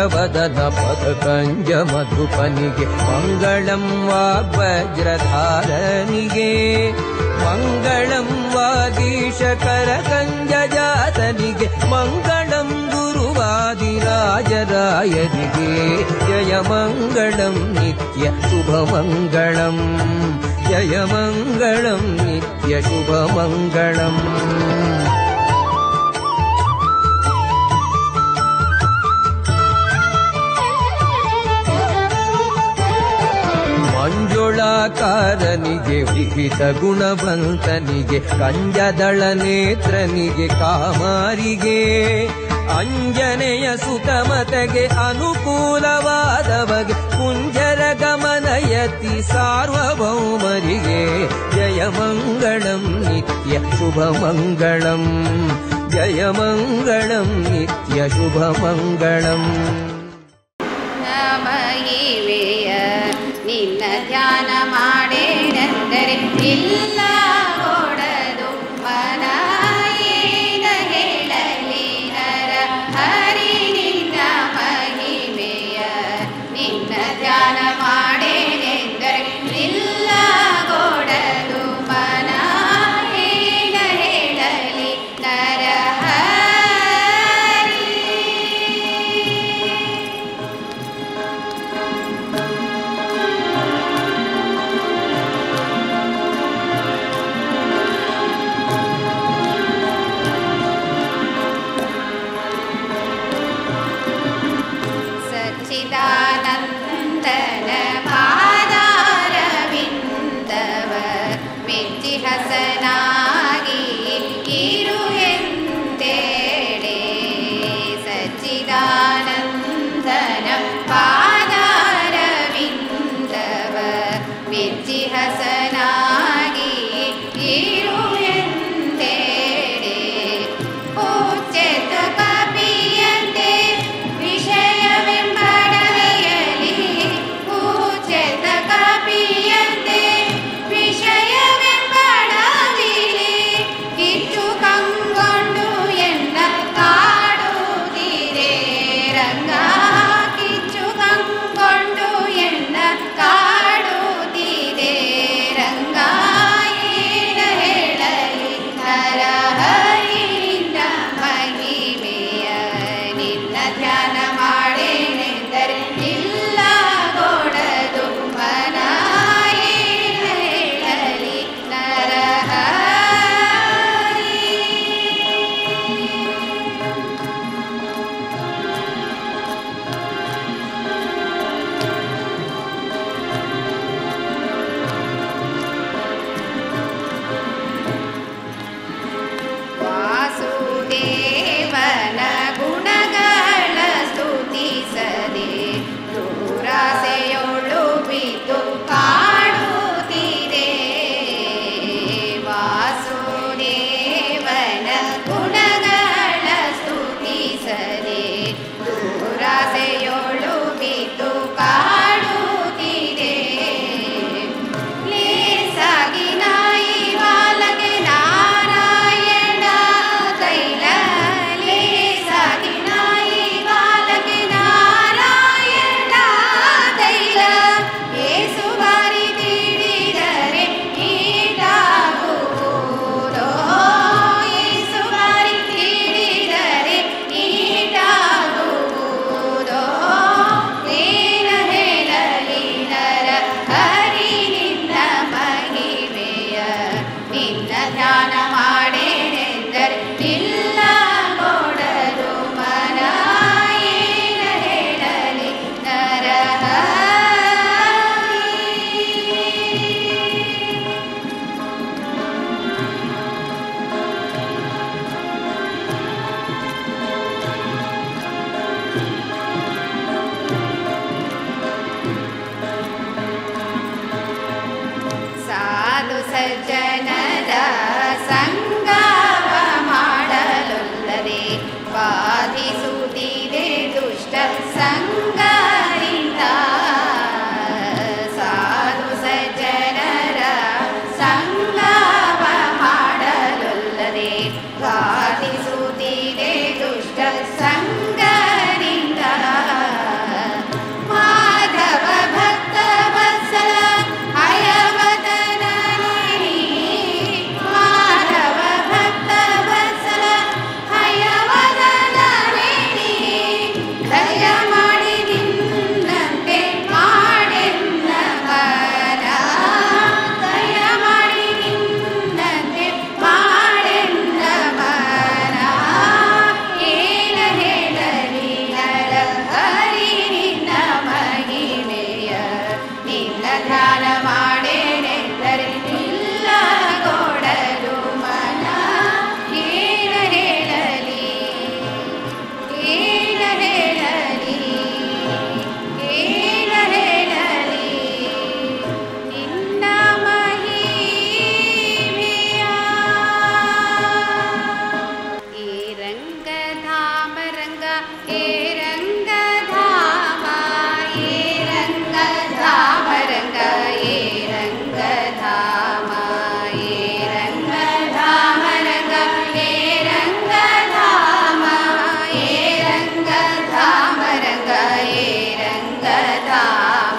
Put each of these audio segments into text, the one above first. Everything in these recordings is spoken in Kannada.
ವದನ ಪದಕಂಜ ಮಧುಪನಿಗೆ ಮಂಗಳಂ ವಾಗ್ವಜ್ರಧಾರನಿಗೆ ಮಂಗಳಂ ವಾಗೀಶಕರ ಕಂಜ ಜಾತನಿಗೆ ಮಂಗಳಂ ಗುರುವಾದಿರಾಜರಾಯರಿಗೆ ಜಯ ಮಂಗಳಂ ನಿತ್ಯ ಶುಭ ಮಂಗಳಂ ಜಯ ಮಂಗಳಂ ನಿತ್ಯ ಶುಭ ಮಂಗಳಂ ಮಂಜುಳಾಕಾರನಿಗೆ ವಿಹಿತ ಗುಣವಂತನಿಗೆ ಕಂಜದಳ ನೇತ್ರನಿಗೆ ಕಾಮಾರಿಗೆ ಅಂಜನೆಯ ಸುತಮತಗೆ ಅನುಕೂಲವಾದವಗೆ ಕುಂಜರ ಗಮನಯತಿ ಸಾರ್ವಭೌಮರಿಗೆ ಜಯ ಮಂಗಳಂ ನಿತ್ಯ ಶುಭ ಮಂಗಳಂ ಜಯ ಮಂಗಳಂ ನಿತ್ಯ ಶುಭ ಮಂಗಳಂ ಮಹಿಮೆಯ ನಿನ್ನ ಧ್ಯಾನ ಮಾಡೇನೆಂದರೆ ಇಲ್ಲ ಕೊಡದು ಮನ ಏನ ಹೇಳಲಿ ನರ ಹರಿ ನಿನ್ನ ಮಹಿಮೆಯ ನಿನ್ನ ಧ್ಯಾನ ಮಾಡೇನೆಂದರೆ ಇಲ್ಲ ಕೊಡದು ಮನ ಏನ ಹೇಳಲಿ ನರ ಹರಿ ಸಚ್ಚಿದಾನಂದನ ಪಾದಾರವಿಂದವ ಮೆಚ್ಚಿ ಹಸನಾಗಿ ಇರು ಎಂದೇಳೆ ಸಚ್ಚಿದಾನಂದನ ಪಾದಾರವಿಂದವ ಮೆಚ್ಚಿ ಹಸನಾಗಿ ಇರು ಎಂದೇಳೆ ಉಚ್ಚೆತ ಕಪಿಯಂತೆ ವಿಷಯವೆಂಬಡವೆಯಲಿ ಉಚ್ಚೆತ ಕಪಿಯಂತೆ ವಿಷಯವೆಂಬಡವಿಲಿ ಕಿಚ್ಚು ಕಂಗೊಂಡು ಎನ್ನ ಕಾಡುತ್ತೀರೆ ರಂಗ ಕಿಚ್ಚು ಕಂಗೊಂಡು ರಂಗಧಾಮ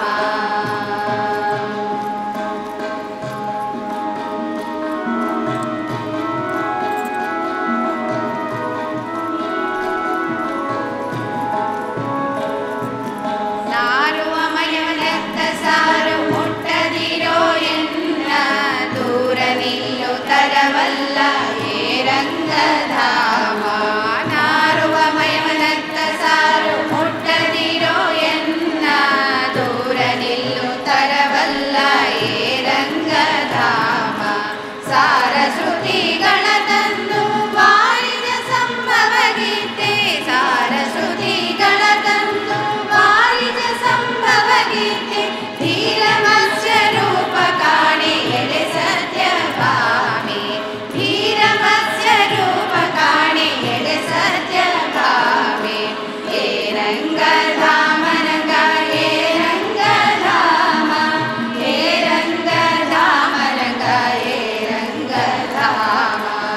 ನಾರುವ ಮಯವನತ್ತ ಸಾರು ಮುಟ್ಟದಿರೋ ಎನ್ನ ದೂರ ನಿಲ್ಲು ತರವಲ್ಲ ಏ ರಂಗಧಾಮ ನಾರುವ ಮಯವನತ್ತ ಸಾರು ಮುಟ್ಟದಿರೋ ಎನ್ನ ದೂರ ನಿಲ್ಲು ತರವಲ್ಲ ಏ ರಂಗಧಾಮ ಸಾರ ಶ್ರುತಿಗಳ ತಂದು ಬಾರಿದ ಸಂಭವ ಗೀತೆ ಸಾರ ಶ್ರುತಿಗಳ ತಂದು ಬಾರಿದ ಸಂಭವ ಗೀತೆ ಧೀರ ಮತ್ಸ್ಯ ರೂಪ ಕಾಣೆ ಎಳೆ ಸತ್ಯ ಭಾಮೆ ಧೀರ ಮತ್ಸ್ಯ ರೂಪ ಕಾಣೆ ಎಳೆ ಸತ್ಯ ಭಾಮೆ ಏ ರಂಗಧಾಮ ರಂಗ ಏ ರಂಗಧಾಮ ಏ ರಂಗಧಾಮ ರಂಗ ಏ ರಂಗಧಾಮ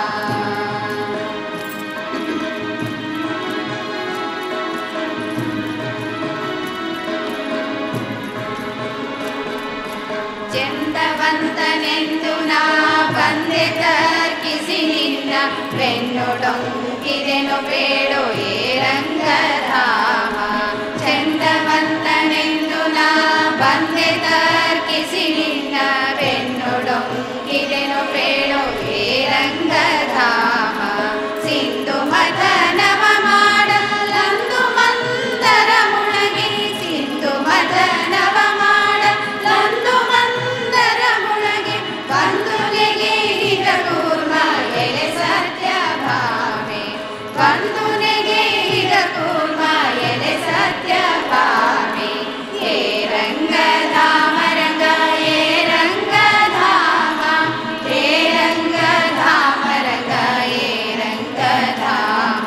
ಚೆಂದವಂತನೆಂದು ನಾ ಬಂದೆ ತರ್ಕಿಸಿ ನಿನ್ನ ಬೆನ್ನೊಡೊಂಕಿದೆನು ಬೇಡು ಏ ರಂಗಧಾಮ ಚೆಂದವಂತನೆಂದು ನಾ ಬಂದೆ ತರ್ಕಿಸಿ ನಿನ್ನ ಬೆನ್ನೊಡೊಂಕಿದೆನು ಬೇಡು ಏ ರಂಗಧಾಮ ಸಿಂಧು ಮದನವ ಮಾಡಲಂದು ಮಂದರ ಮುಳಗೆ ಸಿಂಧು ಮದನವ ಮಾಡಲಂದು ಮಂದರ ಮುಳಗೆ ಬಂಧುನೆಗೆ ಕೂರ್ಮ ಎಲೆ ಸತ್ಯ ಭಾಮೆ ಬಂಧುನೆಗೆ ಕೂರ್ಮ ಎಲೆ ಸತ್ಯ ಭಾಮೆ ಏ ರಂಗಧಾಮ ರಂಗ ಏ ರಂಗಧಾಮ ಏ ರಂಗಧಾಮ ರಂಗ ಏ ರಂಗಧಾಮ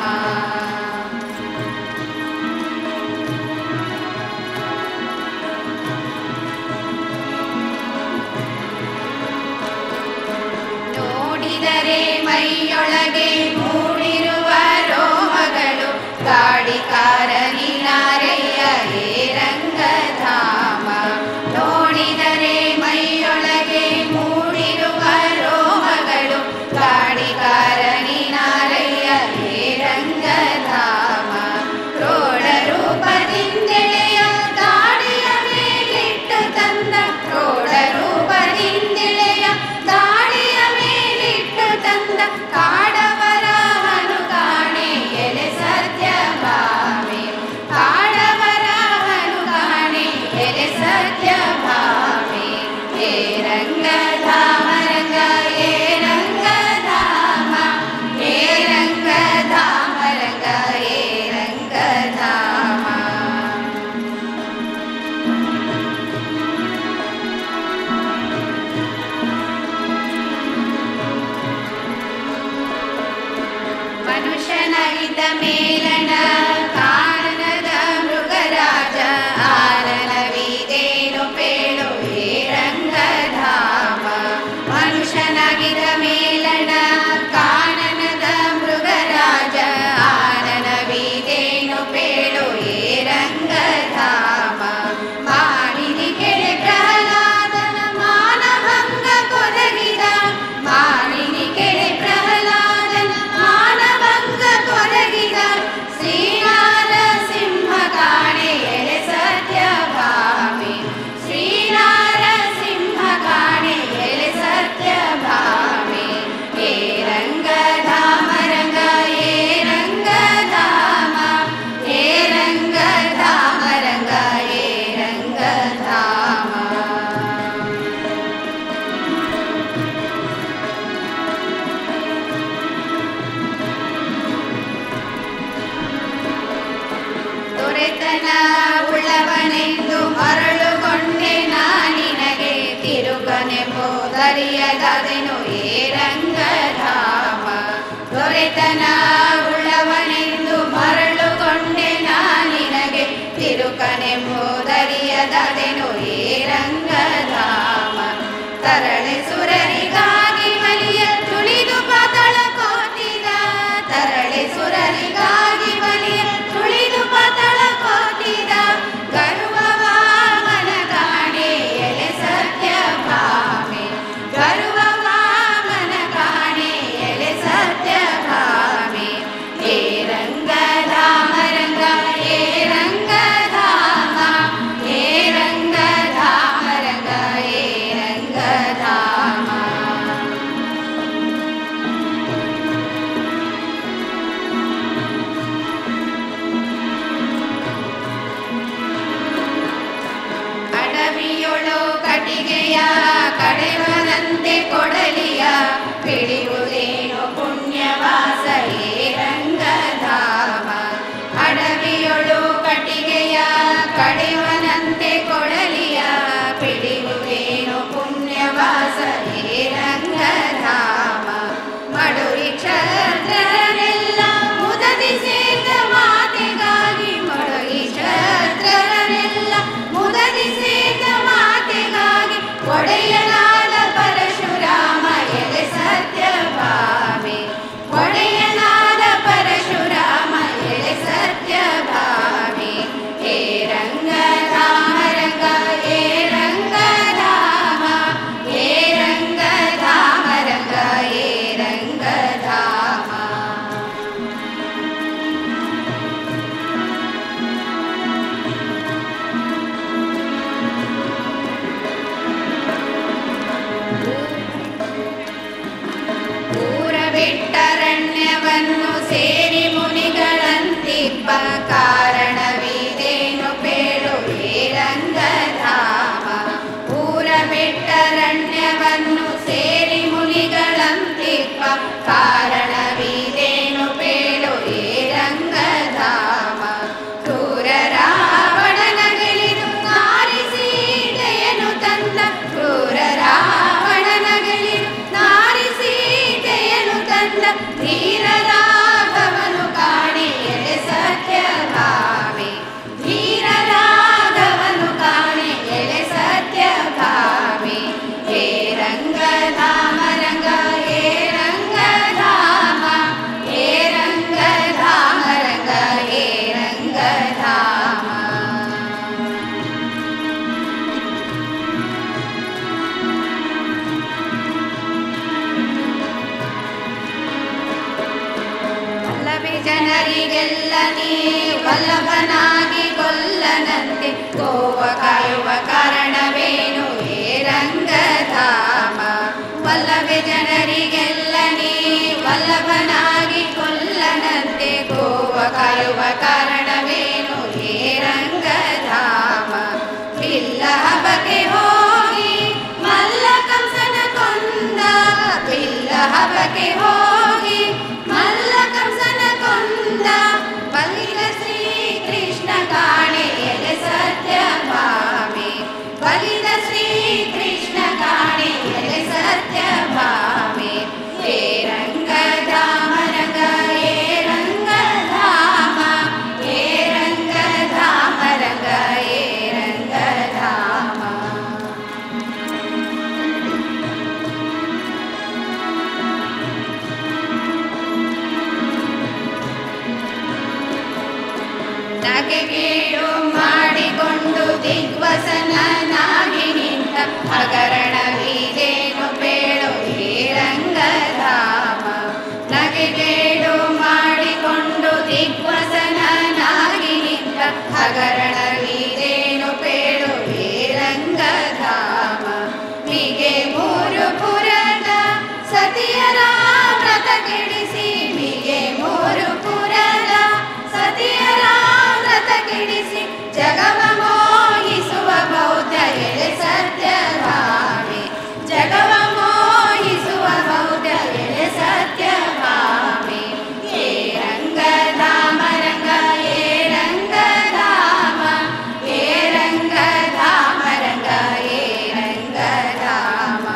ನೋಡಿದರೆ ಮೈಯೊಳಗೆ ಮೂಡಿರುವ ರೋಮಗಳು ಗಾಡಿಕಾರ ನೀನಾರೆಯ ಏ ರಂಗಧಾಮ ನೋಡಿದರೆ ಮೈಯೊಳಗೆ ಮೂಡಿರುವ ರೋಮಗಳು ಗಾಡಿಕಾರ ನೀನಾರೆಯ ಏ ರಂಗಧಾಮ ರೋಡ ರೂಪದಿಂದೆಳೆಯ ಗಾಡಿಯ ಮೇಲಿಟ್ಟು ತಂದ ರೋಡ ರೂಪದಿಂದೆಳೆಯ ಗಾಡಿಯ ಮೇಲಿಟ್ಟು ತಂದ ಕಾಡವರಹನು ಕಾಣೆ ಎಲೆ ಸತ್ಯ ಭಾಮೆ ಕಾಡವರಹನು ಕಾಣೆ ಎಲೆ ಸತ್ಯ ಭಾಮೆ ಹೇ ರಂಗಧಾಮ ರಂಗ ಹೇ ರಂಗಧಾಮ ಹೇ ರಂಗಧಾಮ ರಂಗ ಹೇ ರಂಗಧಾಮ ಮನುಷ್ಯನಾಗಿದ್ದ ಮೇಲಣ ಕಾರಣದ ಮೃಗರಾಜ ಆನನವಿದೇನು ಪೇಳು ಹೇ ರಂಗಧಾಮ ಮನುಷ್ಯನಾಗಿದ್ದ ಮೇಲಣ ಕಾರಣದ ಮೃಗರಾಜ ಆನನವಿದೇನು ಪೇಳು ಹೇ ರಂಗಧಾಮ ಮಾಡಿದಿ ಕೆಳೆ ಪ್ರಹ್ಲಾದನ ಮಾನಭಂಗ ಕೊರಗಿದ ಮಾಡಿನಿ ಕೆಳೆ ಪ್ರಹ್ಲಾದನ ಮಾನಭಂಗ ಕೊರಗಿದ ಶ್ರೀನಾರ ಸಿಂಹ ಕಾಣೆ ಎಲೆ ಸತ್ಯ ಭಾಮೆ ಶ್ರೀನಾರ ಸಿಂಹ ಕಾಣೆ ಎಲೆ ಸತ್ಯ ಭಾಮೆ ಹೇ ರಂಗಧಾಮ ರಂಗ ಹೇ ರಂಗಧಾಮ ಹೇ ರಂಗಧಾಮ ರಂಗ ಹೇ ರಂಗಧಾಮ ದೊರೆತನ ಉಳ್ಳವನೆಂದು ಮರಳುಗೊಂಡೆ ನಾನಿನಗೆ ತಿರುಗನೆ ಬೋದರಿಯದೆನು ಏ ರಂಗಧಾಮ ದೊರೆತನ ಉಳ್ಳವನೆಂದು ಮರಳುಗೊಂಡೆ ನಾನಿನಗೆ ತಿರುಕನೆ ಬೋದರಿಯದೆನು ಏ ರಂಗಧಾಮ ತರಳೆ ಸುರರಿಗಾಗಿ ಮಲಿಯ ತುಳಿದು ಪಾತಳ ಕೋಟಿದ ತರಳೆ ಸುರರಿಗಾಗಿ ಬಲಿಯ ತುಳಿದು ಪಾತಳ ಕೋಟಿದ ಗರುವವ ಕೊಡಲಿಯ ಪಿಡಿಯುವುದೇನು ಪುಣ್ಯವಾಸ ಏ ರಂಗಧಾಮ ಅಡವಿಯೊಳು ಕಟ್ಟಿಗೆಯ ಕಡಿವನಂತೆ ಕೊಡಲಿಯ ಪಿಡಿಯುವುದೇನು ಪುಣ್ಯವಾಸ ಏ ರಂಗಧಾಮ ಮಡುರಿ ಕ್ಷತ್ರರೆಲ್ಲ ಮುದದಿ ಸೇತ ಮಾತೆಗಾಗಿ ಮಡುರಿ ಕ್ಷತ್ರರೆಲ್ಲ ಮುದದಿ ಸೇತ ಮಾತೆಗಾಗಿ ಒಡೆಯನಾದ ಪರಶುರಾಮ ಎಲೆ ಸತ್ಯಭಾಮೆ ಒಡೆಯನಾದ ಪರಶುರಾಮ ಎಲೆ ಸತ್ಯಭಾಮೆ ಹೇ ರಂಗಧಾಮ ರಂಗ ಹೇ ರಂಗಧಾಮ ಹೇ ರಂಗಧಾಮ ರಂಗ ಹೇ ರಂಗಧಾಮ ಊರ ಬಿಟ್ಟರಣ್ಯವನ್ನು ಸೇರಿ ಮುನಿಗಳಂತಿಬ್ಬ ಕಾರಣವಿದೇನು ಬೇಡು ಹೇ ರಂಗಧಾಮ ಊರ ಬಿಟ್ಟರಣ್ಯವನ್ನು ಸೇರಿ ಮುನಿಗಳಂತಿಬ್ಬ ಕಾರಣವಿದೇನು ಬೇಡು ಹೇ ರಂಗಧಾಮ ಕ್ರೂರ ರಾವಣನ ಗೆಲಿದು ನಾರಿ ಸೀತೆಯನ್ನು ತಂದ ಕ್ರೂರ ರಾವಣನ ಗೆಲಿದು ನಾರಿ ಸೀತೆಯನ್ನು ತಂದ ಧೀರ ರಾಘವನು ಕಾಣಿ ಎಲೆ ಸತ್ಯಭಾಮೆ ಧೀರ ರಾಘವನು ಕಾಣಿ ಎಲೆ ಸತ್ಯಭಾಮೆ ಹೇ ರಂಗಧಾಮ ರಂಗ ಹೇ ರಂಗಧಾಮ ಹೇ ರಂಗಧಾಮ ರಂಗ ಹೇ ರಂಗಧಾಮ ವಲ್ಲಭೆ ಜನರಿಗೆಲ್ಲ ನೀ ವಲ್ಲಭನಾಗಿ ಕೊಲ್ಲನಂತೆ ಗೋವ ಕಾಯುವ ಕಾರಣವೇನು ಹೇ ರಂಗಧಾಮ ವಲ್ಲಭೆ ಜನರಿಗೆಲ್ಲ ನೀ ವಲ್ಲಭನಾಗಿ ಕೊಲ್ಲನಂತೆ ಗೋವ ಕಾಯುವ ಕಾರಣವೇನು ಹೇ ರಂಗಧಾಮ ಬಿಲ್ಲ ಹಬಕ್ಕೆ ಹೋಗಿ ಮಲ್ಲ ಕಂಸನ ಕೊಂದ ಬಿಲ್ಲ ಹಬಕ್ಕೆ ಹೋಗಿ ಮಲ್ಲ ಕಂಸನ ಕೊಂದ ಬಲಿದ ಶ್ರೀ ಕೃಷ್ಣ ಕಾಣೆ ಎಲೆ ಸತ್ಯಭಾಮೆ ಬಲಿದ ಶ್ರೀ ಕೃಷ್ಣ ಕಾಣೆ ಎಲೆ ಸತ್ಯಭಾಮೆ ಹೇ ರಂಗಧಾಮ ರಂಗ ಹೇ ರಂಗಧಾಮ ಹೇ ರಂಗಧಾಮ ರಂಗ ಹೇ ರಂಗಧಾಮ ನಗೆಗೇಡು ಮಾಡಿಕೊಂಡು ದಿಗ್ವಸನಾಗಿ ನಿಂತ ಹಗರಣವಿದೇನು ಬೇಳು ಹೇ ರಂಗಧಾಮ ನಗೆಗೇಡು ಮಾಡಿಕೊಂಡು ದಿಗ್ವಸನಾಗಿ ನಿಂತ ಹಗರಣವಿದೇನು ಬೇಳು ಹೇ ರಂಗಧಾಮ ಹೀಗೆ ಮೂರು ಪುರದ ಸತಿಯರ ವ್ರತ ಕೆಡಿಸಿ ಹೀಗೆ ಮೂರು ಪುರದ ಸತಿಯರ ವ್ರತ ಕೆಡಿಸಿ ಜಗವ ಮೋಹಿಸುವ ಬೌದ್ಧ ಎಳೆ ಸತ್ಯಭಾಮೆ ಜಗವ ಮೋಹಿಸುವ ಬೌದ್ಧ ಎಳೆ ಸತ್ಯಭಾಮೆ ಹೇ ರಂಗಧಾಮ ರಂಗ ಹೇ ರಂಗಧಾಮ ಹೇ ರಂಗಧಾಮ ರಂಗ ಹೇ ರಂಗಧಾಮ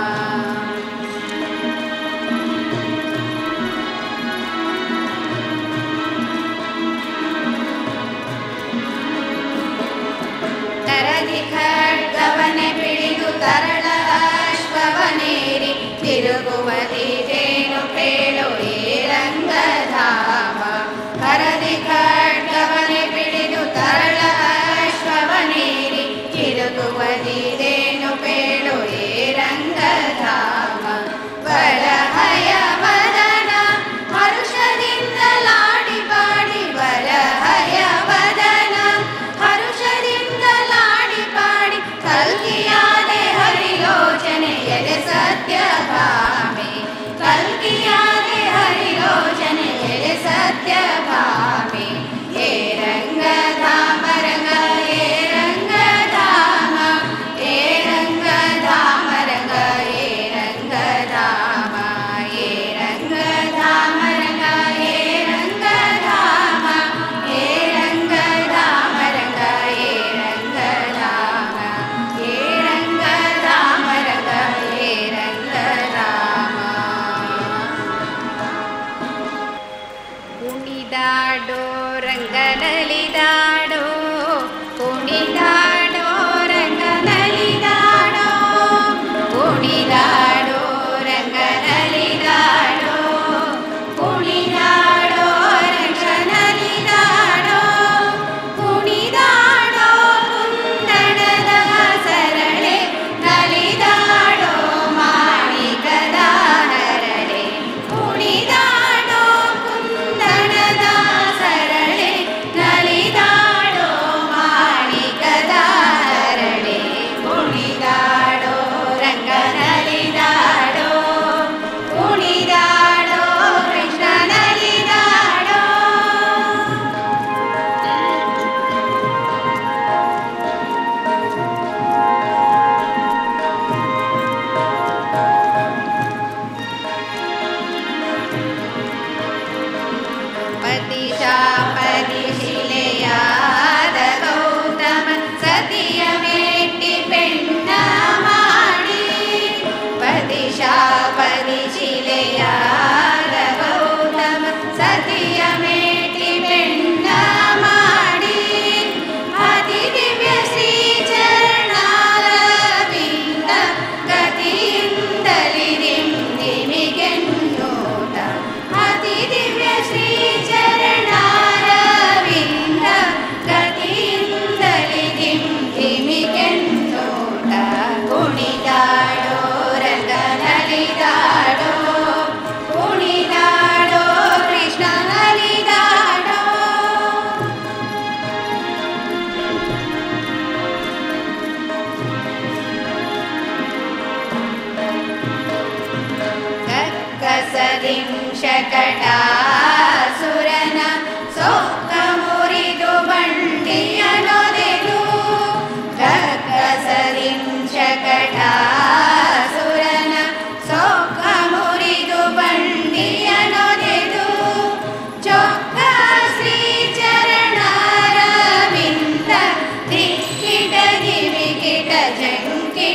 ತರದಿ ಖಡ್ಗವನೆ ಪಿಡಿದು ತರಳ ಅಶ್ವವನೇರಿ ತಿರುಗುವದಿದೇನು ಪೇಳು ಏ ರಂಗಧಾಮ ಹರದಿ ಖಡ್ಗವನೆ ಪಿಡಿದು ತರಳ ಅಶ್ವವನೇರಿ ತಿರುಗುವದಿದೇನು ಪೇಳು ಏ ರಂಗಧಾಮ ವರಹಯ ವದನ ಹರುಷದಿಂದಲಾಡಿ ಪಾಡಿ ವರಹಯ ವದನ ಹರುಷದಿಂದಲಾಡಿ ಪಾಡಿ ಕಲ್ಕಿಯಾದೆ ಹರಿಲೋಚನೆ ಎಲೆ ಸತ್ಯಭಾಮೆ ಕಲ್ಕಿಯಾದೆ ಹರಿಲೋಚನೆ ಎಲೆ ಸತ್ಯಭಾಮೆ ಹೇ ರಂಗಧಾಮ ರಂಗ ಹೇ ರಂಗಧಾಮ ಹೇ ರಂಗಧಾಮ ರಂಗ ಹೇ ರಂಗಧಾಮ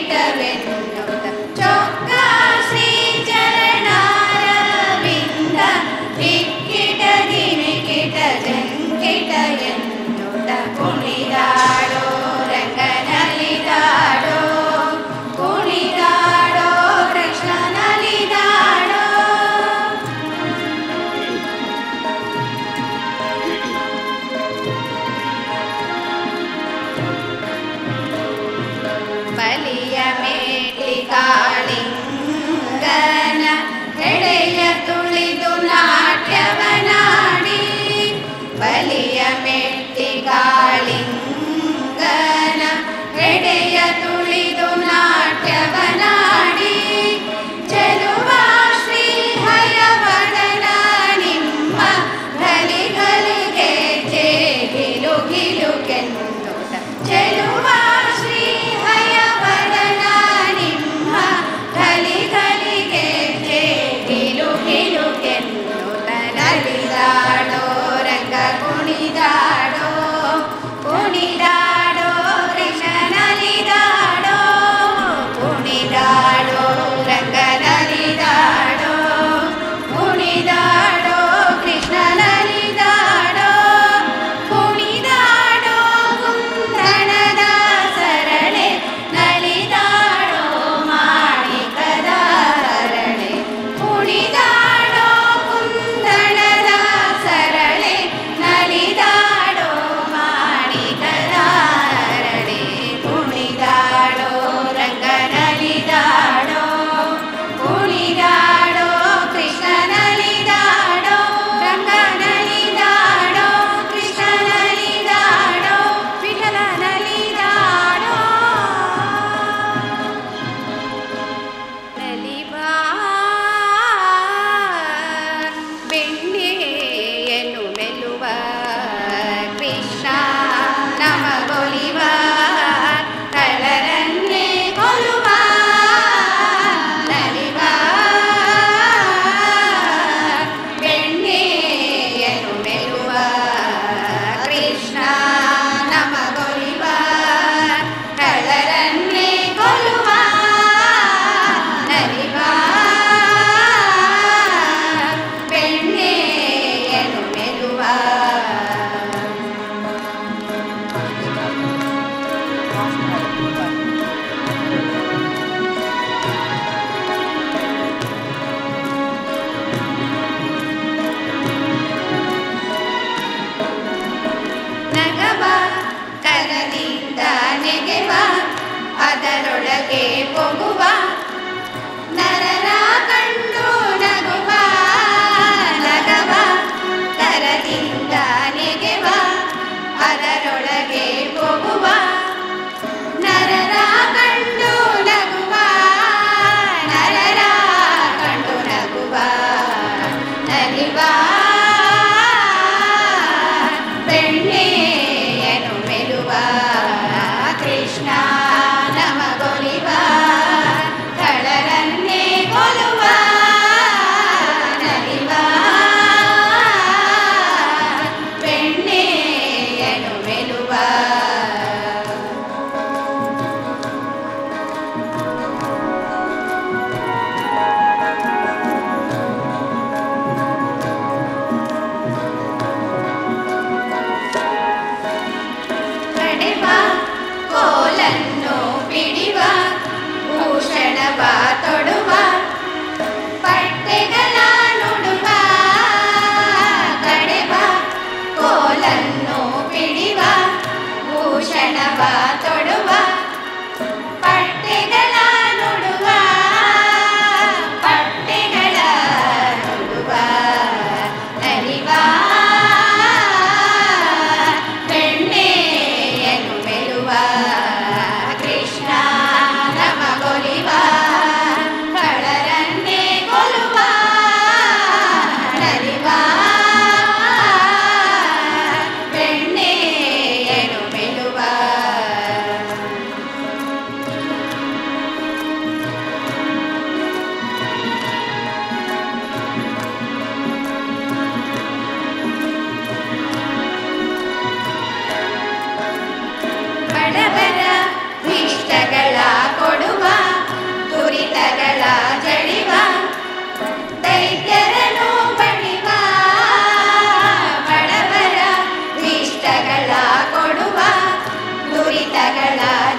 ಕಿಟವೆನ್ನುತ್ತ ಚೊಕ್ಕ ಶ್ರೀ ಚರಣಾರವಿಂದ ದಿಕ್ಕಿಟ ದಿಮಿಕಿಟ ಜಂಕಿಟ ಎನ್ನುತ್ತ ಕುಣಿದಾಡೋ ರಂಗನಲಿದಾಡೋ ಕುಣಿದಾಡೋ ಕೃಷ್ಣನಲಿದಾಡೋ ಬಲಿಯ ಮೇಟಿ ಕಾಳಿಂಗನ ಎಡೆಯ ತುಳಿದು ನಾಟ್ಯವನಾಡಿ ಬಲಿಯ ಮೆಟ್ಟಿ ಕಾಳಿಂಗನ ಎಡೆಯ ತುಳಿದು ನಾಟ್ಯವನಾಡಿ ಚೆಲುವ ಶ್ರೀ ಹಯವದನ ನಿಮ್ಮ ಗಲಿಗಲಿಗೆ ಜೇಗಿಲು ಗಿಲುಕೆನ್ನುತ್ತ ಚೆಲುವ ಶ್ರೀ ಹಯವದನ ನಿಮ್ಮ ಗಲಿಗಲಿಗೆ ಜೇಗಿಲು ಗಿಲುಕೆನ್ನುತ್ತ ನಲಿದಾಡೋ ರಂಗ ಕುಣಿದಾಡೋ ಕುಣಿದಾಡೋ ಕೃಷ್ಣನಲಿದಾಡೋ ಕುಣಿದಾಡೋ ರಂಗನಲಿದಾಡೋ ಕುಣಿದಾಡೋ ಕೃಷ್ಣನಲಿದಾಡೋ ಕುಣಿದಾಡೋ ಕುಂದಣದ ಸರಳೆ ನಲಿದಾಡೋ ಮಾಣಿಕದ ಸರಳೆ ಕುಣಿದಾಡೋ ಕುಂದಣದ ಸರಳೆ ನಲಿದಾಡೋ ಮಾಣಿಕದ ಸರಳೆ ಕುಣಿದಾಡೋ ರಂಗನಲಿದಾಡೋ ಕುಣಿದಾಡೋ ಕೃಷ್ಣನಲಿದಾಡೋ ರಂಗನಲಿದಾಡೋ ಕೃಷ್ಣನಲಿದಾಡೋ ವಿಠಲನಲಿದಾಡೋ ನಲಿಬಾ ಬೆಣ್ಣೆಯನ್ನು ಮೆಲ್ಲುವ ಕೃಷ್ಣ ನಮಗೊಲಿವ ಕಳರನ್ನೇ ಕೊಲುವ ನಲಿವ ಬೆಣ್ಣೆಯನ್ನು ಮೆಲ್ಲುವ ಕೃಷ್ಣ ನಮಗೊಲಿವ ಕಳರನ್ನೇ ಕೊಲುವ ನಲಿವ ಬೆಣ್ಣೆಯನ್ನು ಮೆಲುವ ನಗವ ಕರದಿಂದ ನೆಗೆವ ಅದರೊಳಗೆ ಪೊಗುವ ನರರ ಕಂಡು ನಗುವ ನಗವ ಕರದಿಂದ ನೆಗೆವ ಅದರೊಳಗೆ ಪೊಗುವ ನರರ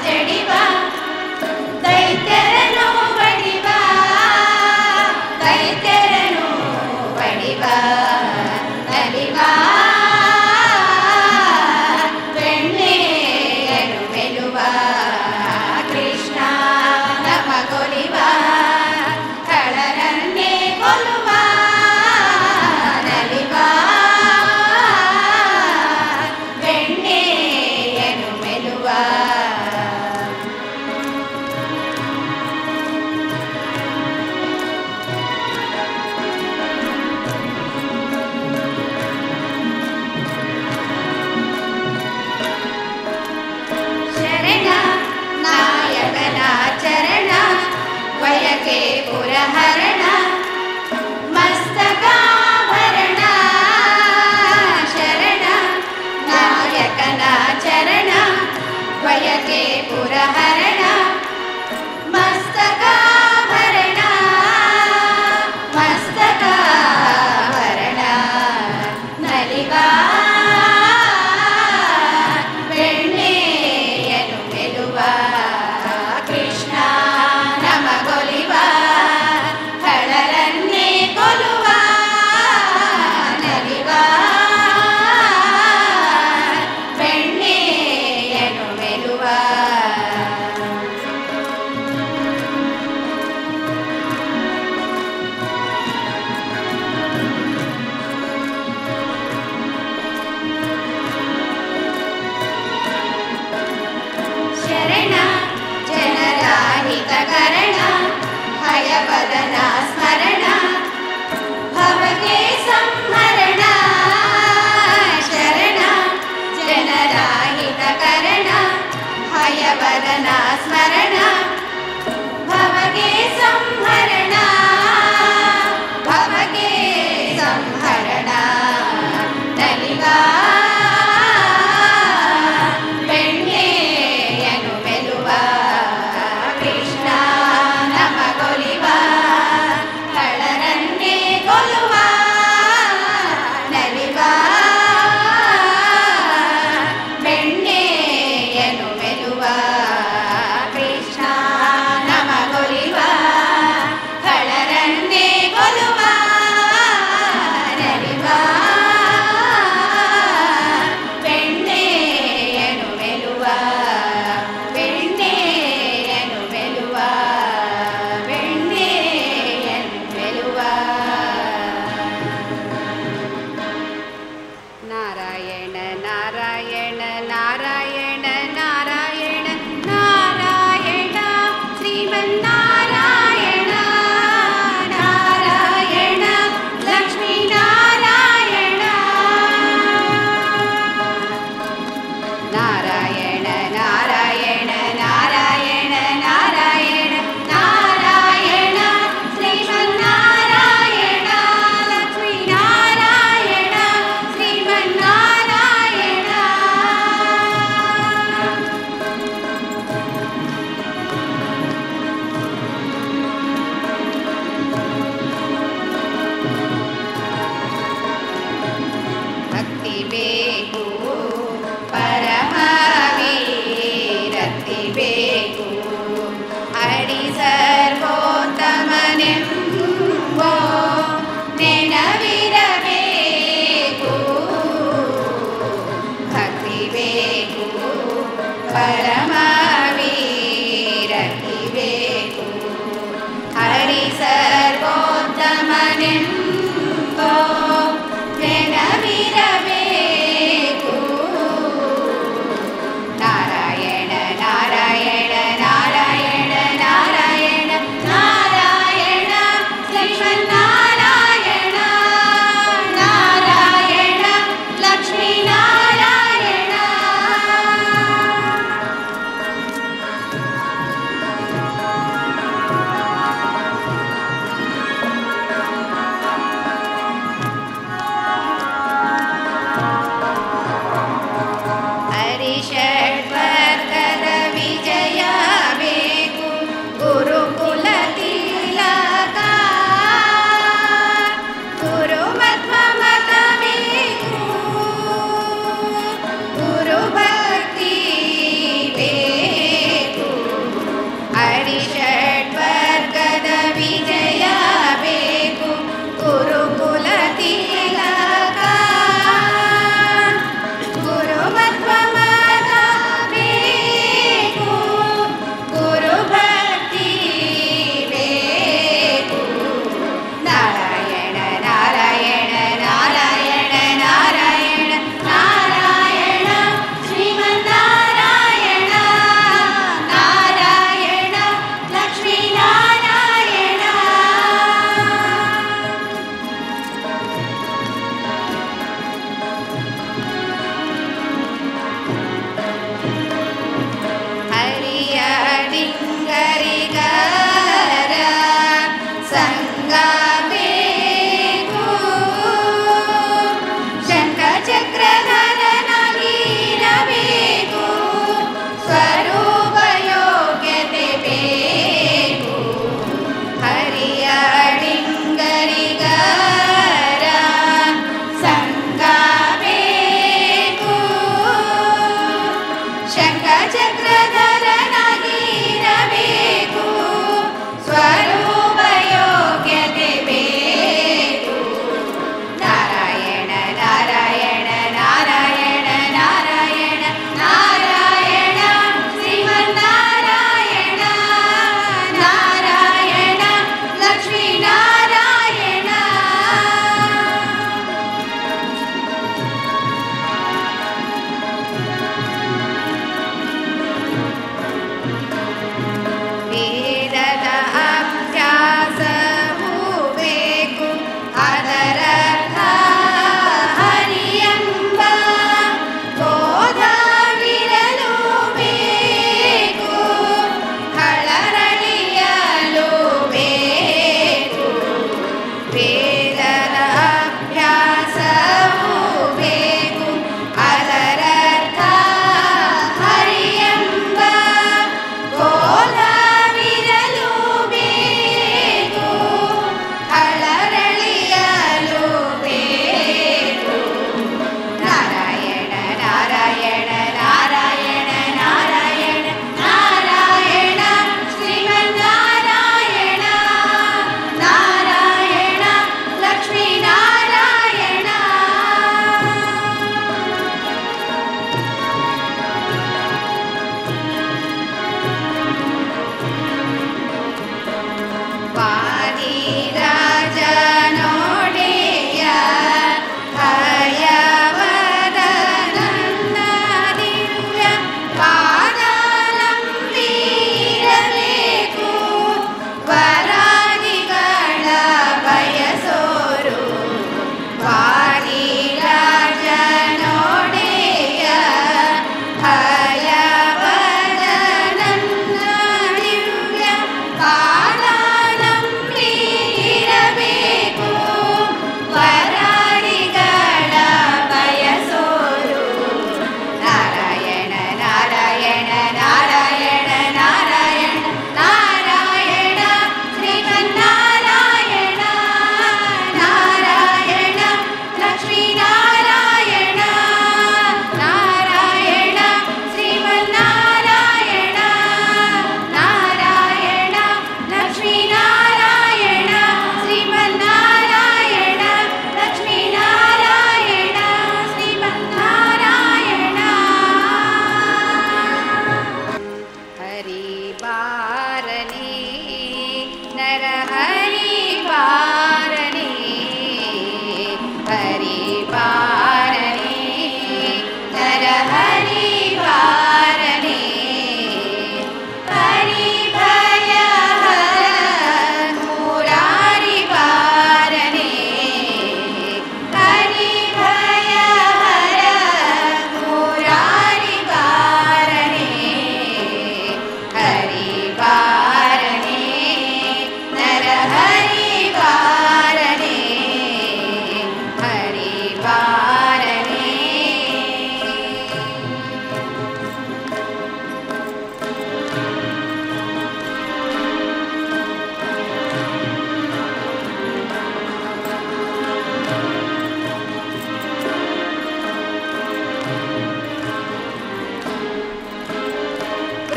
ಜಡಿವ ದೈತ್ಯರನು ಬಡಿವ ದೈತ್ಯರನು ಬಡಿವ ನಲಿವ ಬೆಣ್ಣೆಯನು ಮೆಲುವ ಕೃಷ್ಣ ನಮಗೊಲಿವ ಕಳರನ್ನೇ ಕೊಲ್ಲುವ ನಲಿವ ಬೆಣ್ಣೆಯನು ಮೆಲುವ ಶರಣ ನಾಯಕನ ಚರಣ ವಯಕೆ ಪುರಹರಣ ಮಸ್ತಕಾಭರಣ ಶರಣ ನಾಯಕನ ಚರಣ ವಯಕೆ ಪುರಹರಣ ಮಸ್ತಕಾಭರಣ ಮಸ್ತಕಾಭರಣ ನಲಿವಾ ಬೆಣ್ಣೆಯನು ಮೆಲುವ ಕೃಷ್ಣ ನಮಗೊಲಿವ ಕಳರನ್ನೇ ಕೊಲುವ ನಲಿವ ಬೆಣ್ಣೆಯನು ಮೆಲುವ ಶರಣ ಜನರಾಹಿತಕರಣ ಹಯವದನ ಸ್ಮರಣ ಭವಗೆ ಸಂಹರಣ ಶರಣ ಜನರಾಹಿತಕರಣ ಹಯವದನ ಸ್ಮರಣ ಭವಗೆ ಸಂಹರಣ ಭವಗೆ ಸಂಹರಣ ನಲಿವಾ ಬೆಣ್ಣೆಯನು ಮೆಲುವ ಕೃಷ್ಣ ನಮಗೊಲಿವ ಕಳರನ್ನೇ ಕೊಲ್ಲುವ ನಲಿವ ಬೆಣ್ಣೆಯನು ಮೆಲುವ ಕೃಷ್ಣ ನಮಗೊಲಿವ ಕಳರನ್ನೇ ಕೊಲ್ಲುವ ನಲಿವ ಬೆಣ್ಣೆಯನು ಮೆಲುವ ಬೆಣ್ಣೆಯನು ಮೆಲುವ ಬೆಣ್ಣೆಯನು ಮೆಲುವ ನಾರಾಯಣ ನಾರಾಯಣ ನಾರಾಯಣ ನಾರಾಯಣ ನಾರಾಯಣ ಶ್ರೀಮನ್ನಾರಾಯಣ ನಾರಾಯಣ ಲಕ್ಷ್ಮೀ ನಾರಾಯಣ ನಾರಾಯಣ ನಾರಾಯಣ ನಾರಾಯಣ ನಾರಾಯಣ ನಾರಾಯಣ ಶ್ರೀಮನ್ನಾರಾಯಣ ಲಕ್ಷ್ಮೀ ನಾರಾಯಣ ಶ್ರೀಮನ್ನಾರಾಯಣ ಭಕ್ತಿ ಬೇಕು ಪರಮವೀರತಿ ಬೇಕು ಹರಿ ಸರ್ವೋತ್ತಮನೆಂಬೋ ನೆನವಿರಬೇಕು ಭಕ್ತಿ ಬೇಕು ಪರಮವೀರತಿ ಬೇಕು ಹರಿ ಸರ್ವೋತ್ತಮನೆಂಬೋ ನೆನವಿರಬೇಕು ನಾರಾಯಣ ನಾರಾಯಣ ನಾರಾಯಣ ನಾರಾಯಣ ನಾರಾಯಣ ಶ್ರೀಮನ್ನಾರಾಯಣ ನಾರಾಯಣ ಲಕ್ಷ್ಮೀ ನಾರಾಯಣ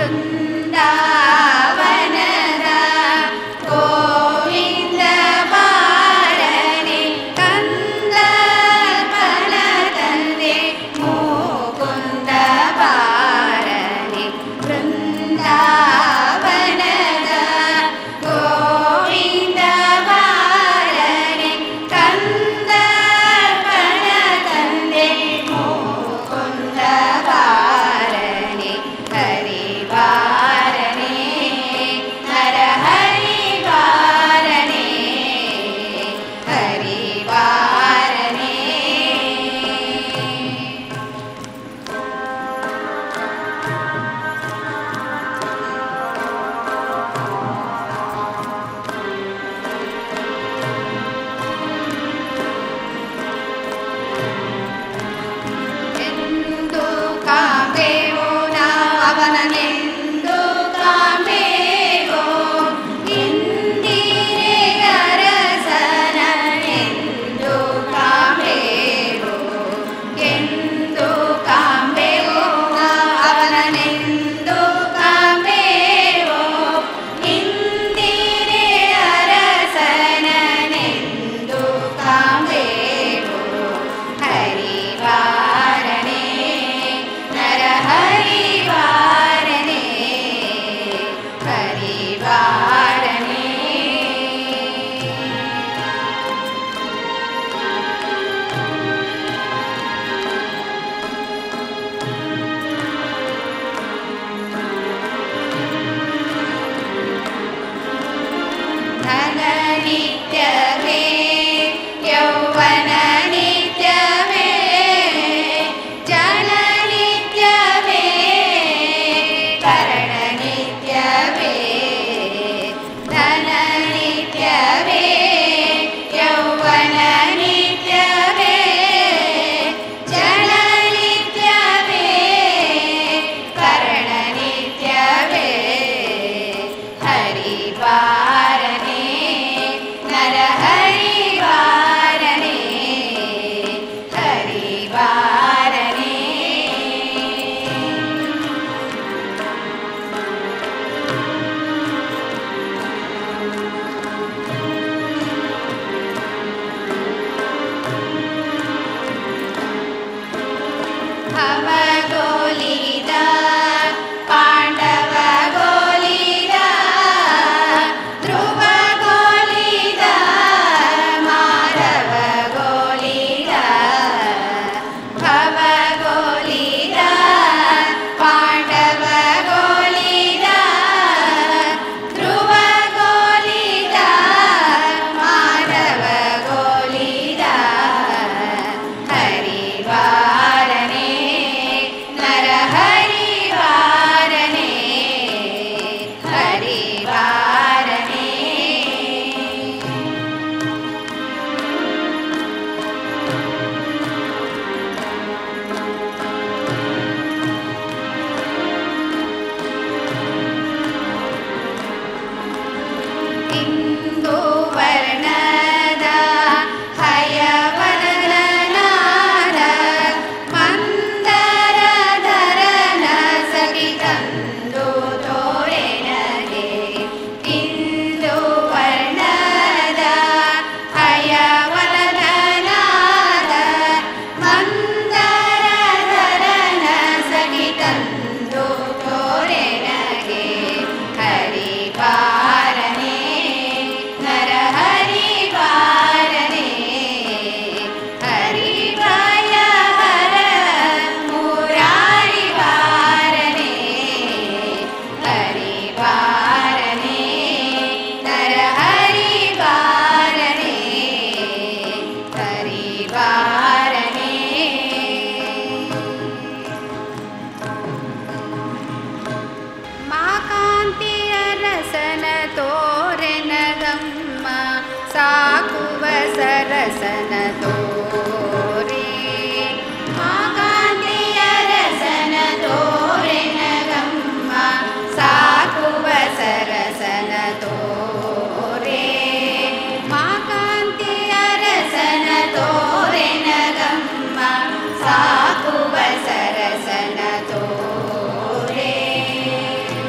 ಬೃಂದಾವನದ ಗೋವಿಂದ ಬಾರನೆ ಕಂದರ್ಪಣ ತಂದೆ ಮುಕುಂದ ಬಾರನೆ ಬೃಂದಾವನದ ಗೋವಿಂದ ಬಾರನೆ ಕಂದರ್ಪಣ ತಂದೆ ಮುಕುಂದ ಬಾರನೆ ಹರಿ ಬಾರನೆ ನರ ಹರಿ ಬಾರನೆ ಹರಿ ಬಾರನೆ ಎಂದು ಕಾಂಬೆವೋ ಅವನನೆಂದು ಕಾಂಬೆವೋ ಇಂದಿರೆಗರಸನೆಂದು ಕಾಂಬೆವೋ ಎಂದು ಕಾಂಬೆವೋ ಅವನನೆಂದು ಕಾಂಬೆವೋ ಇಂದಿರೆಗರಸನೆಂದು ಕಾಂಬೆವೋ ಹರಿ ವಾರಣೆ ನರ ಹರಿ ವಾರಣೆ ಹರಿ ವಾರಣೆ ಧನ ನಿತ್ಯವೇ ಯೌವನ ನಿತ್ಯವೇ ಜನ ನಿತ್ಯವೇ ಕರಣ ನಿತ್ಯವೇ ಧನ ನಿತ್ಯವೇ ಯೌವನ ನಿತ್ಯವೇ ಜನ ನಿತ್ಯವೇ ಕರಣ ನಿತ್ಯವೇ ಹರಿ ವಾರಣೆ ನರ ಹರಿ ವಾರಣೆ ಹರಿ ವಾರಣೆ ಅವಗೋಲಿದ ಪಾಂಡವ ಗೋಲಿದ ಧ್ರುವ ಗೋಲಿದ ಮಾರವ ಗೋಲಿದ ಭವ ಗೋಲಿದ ಪಾಂಡವ ಗೋಲಿದ ಧ್ರುವ ಗೋಲಿದ ಮಾರವ ಗೋಲಿದ ಹರಿ ವಾರಣೆ ನರ ಹರಿ ವಾರಣೆ ಹರಿ ವಾರಣೆ ಇಂದು ವರ್ಣದ ಹಯವರ್ಣನಾದ ಮಂದರ ಧರನ ಸಗಿ ತಂದು ತೋರೆನಗೆ ಇಂದು ವರ್ಣದ ಹಯವರ್ಣನಾದ ಮಂದರ ಧರನ ಸಗಿ ತಂದು ತೋರೆನಗೆ ಹರಿ ವಾರಣೆ ನರ ಹರಿ ವಾರಣೆ ಹರಿ ವಾಯ ಹರ ಮುರಾರಿ ವಾರಣೆ ಹರಿ ವಾರಣೆ ನರ ಹರಿ ವಾರಣೆ ಹರಿ ವಾರಣೆ ಮಾಕಾಂತಿಯ ರಸನ ತೋರೆನಗಮ್ಮ ಸಾಕುವ ಸರಸನ ತೋರೆ ಮಾಕಾಂತಿಯ ರಸನ ತೋರೆನಗಮ್ಮ ಸಾಕುವ ಸರಸನ ತೋರೆ ಮಾಕಾಂತಿಯ ರಸನ ತೋರೆನಗಮ್ಮ ಸಾಕುವ ಸರಸನ ತೋರೆ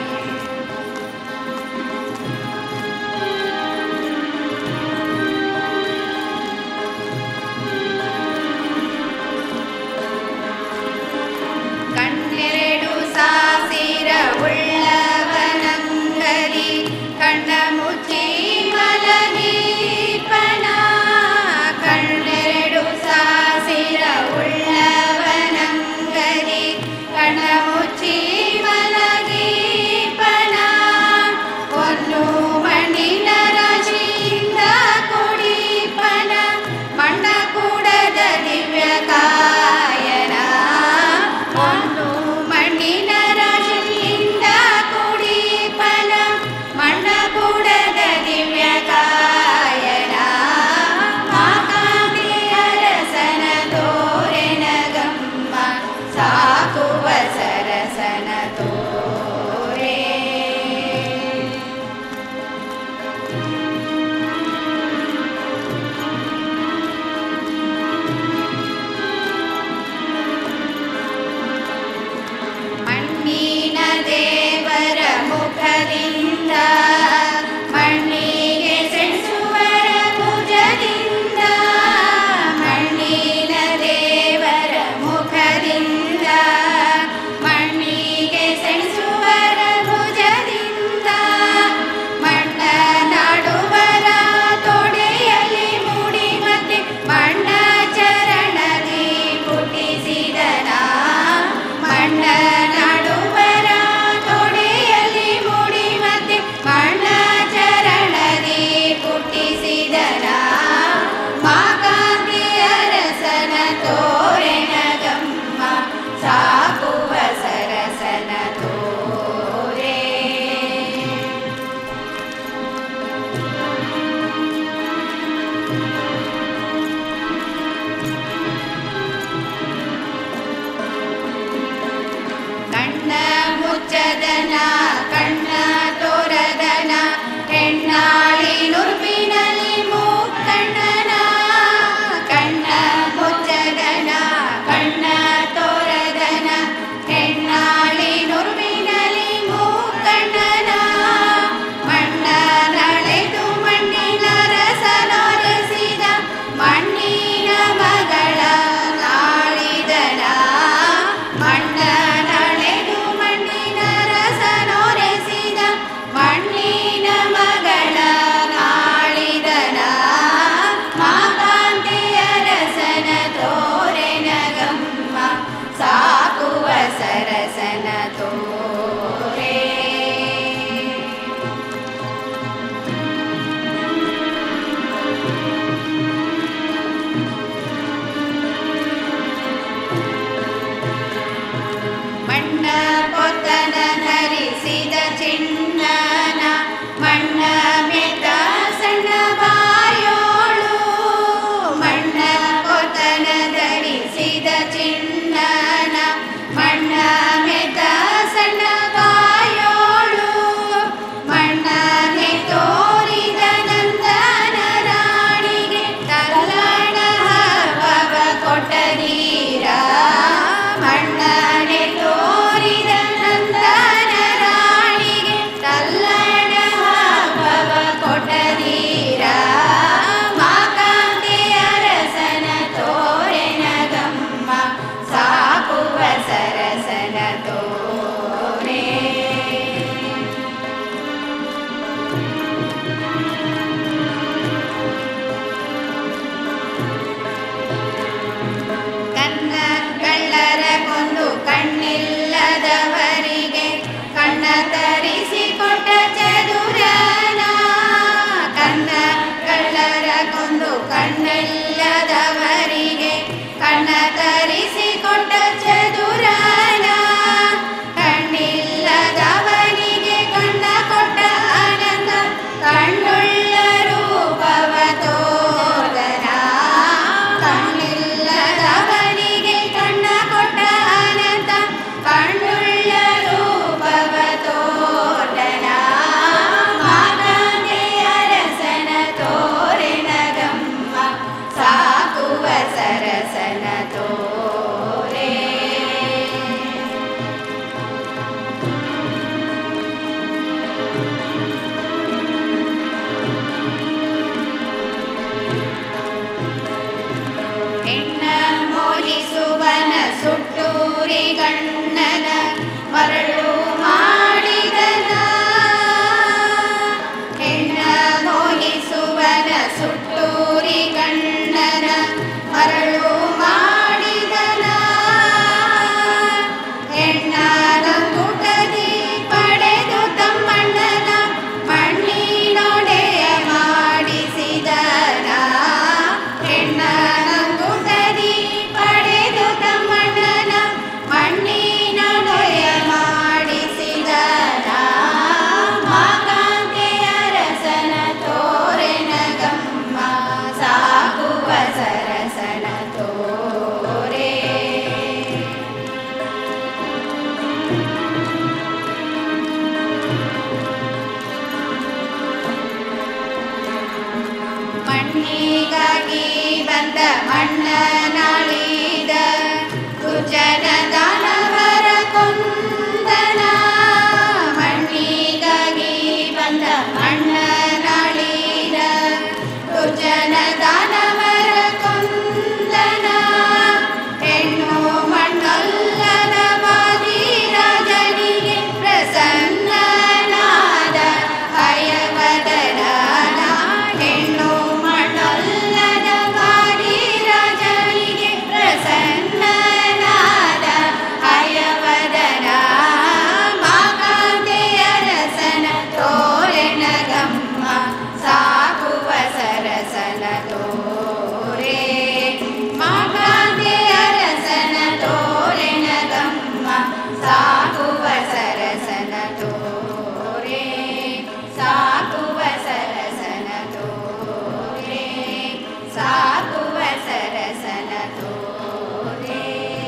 ಮಣ್ಣನಾಳಿದ ದುರ್ಜನ ದಾನವರ ಕೊಂದನ ಮಣ್ಣಿಗಾಗಿ ಬಂದ ಮಣ್ಣನಾಳಿದ ದುರ್ಜನ ದಾನವರ ಕೊಂದನ ಹೆಣ್ಣು ಮಣ್ಣಲ್ಲದ ಬಾದಿ ರಾಜನಿಗೆ ಪ್ರಸನ್ನನಾದ ಹಯವದನ ಹೆಣ್ಣು ಮಣ್ಣಲ್ಲದ ಬಾದಿ ರಾಜನಿಗೆ ಪ್ರಸನ್ನನಾದ ಹಯವದನ ಮಾಕಾಂತೆಯ ರಸನ ತೋರೆನ ಗಮ್ಮ ಸಾಕುವ ಸರಸನ ತೋರೆ ಮಾಕಾಂತೆಯ ರಸನ ತೋರೆನ ಗಮ್ಮ ಸಾಕುವ ಸರಸನ ತೋರೆ ಸಾಕುವ ಸರಸನ ತೋರೆ ಸಾಕುವ ಸರಸನ ತೋರೆ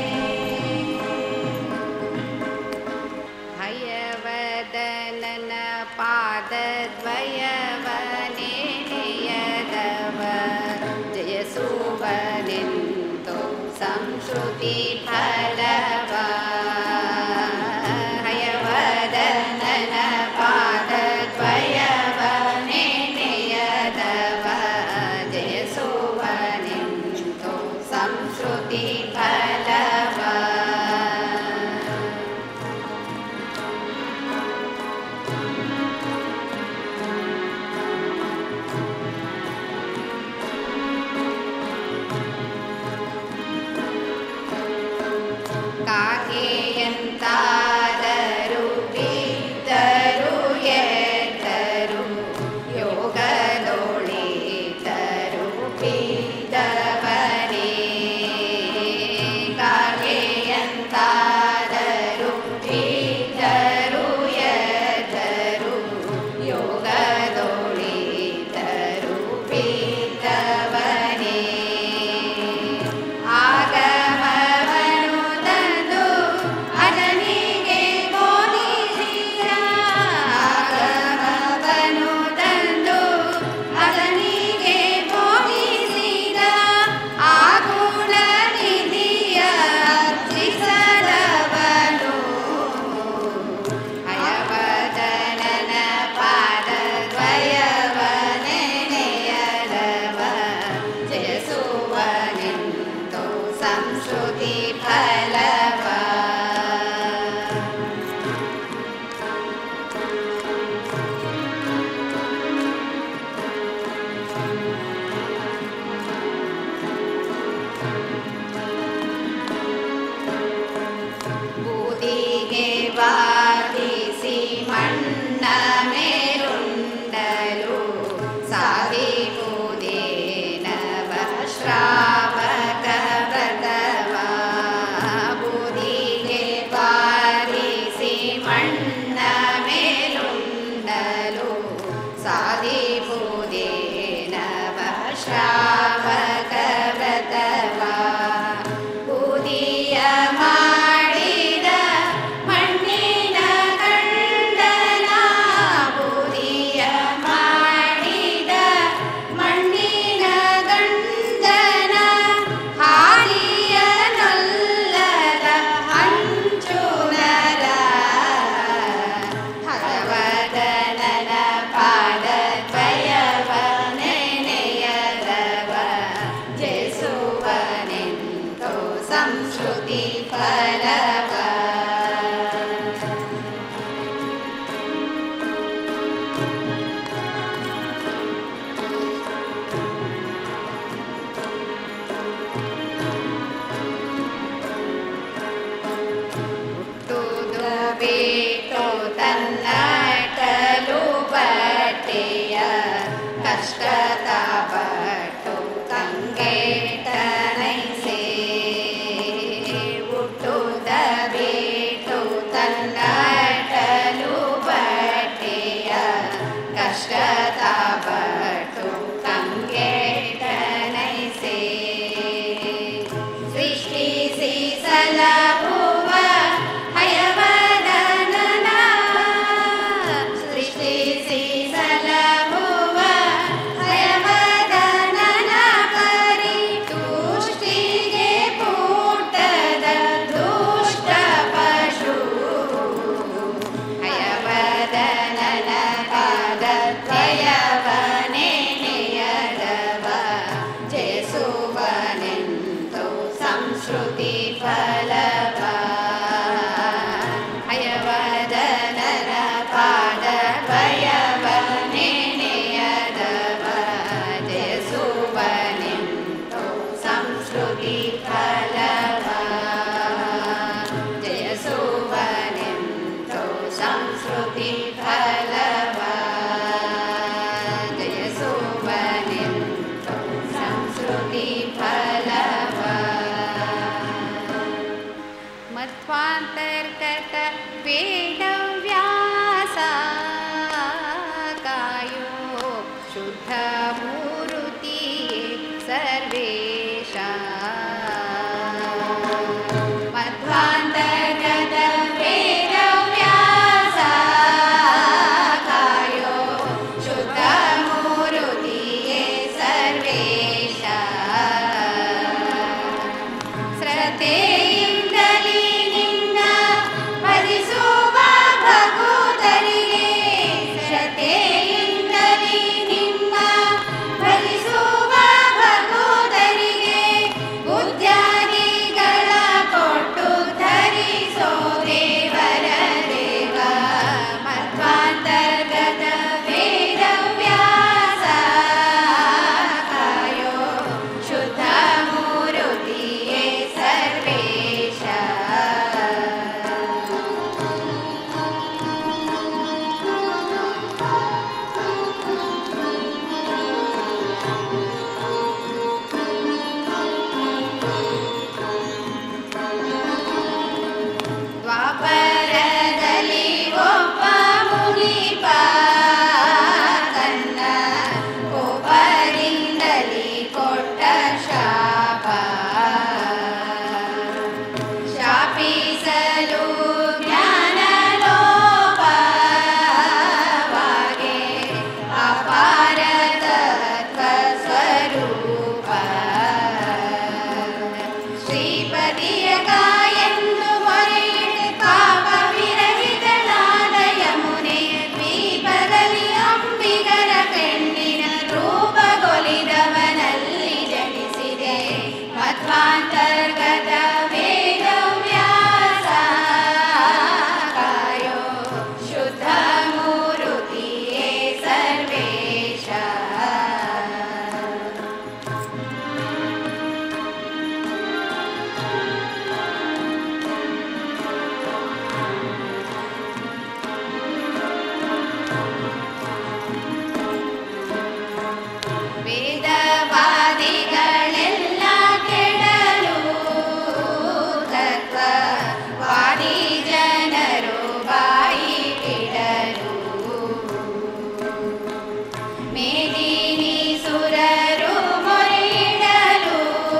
ಹಯವದನನ ಪಾದದ್ವಯವನೇಯದವ ಜಯಸುವನೆಂದು ಸಂಶ್ರುತಿ ಫಲವ ಹಯವದನನ ಪಾದದ್ವಯವನೇಯದವ ಜಯಸುವನೆಂದು ಸಂಶ್ರುತಿ ಫಲವ मध्वान्तर्गत वेदव्यासा कायो शुद्धमूरुतिये सर्वेशा ವೇದವಾದಿಗಳೆಲ್ಲ ಕೆಡಲು ತತ್ವವಾದಿ ಜನರು ಬಾಯಿ ಬಿಡಲು ಮೇದಿನಿ ಸುರರು ಮೊರೆಯಿಡಲು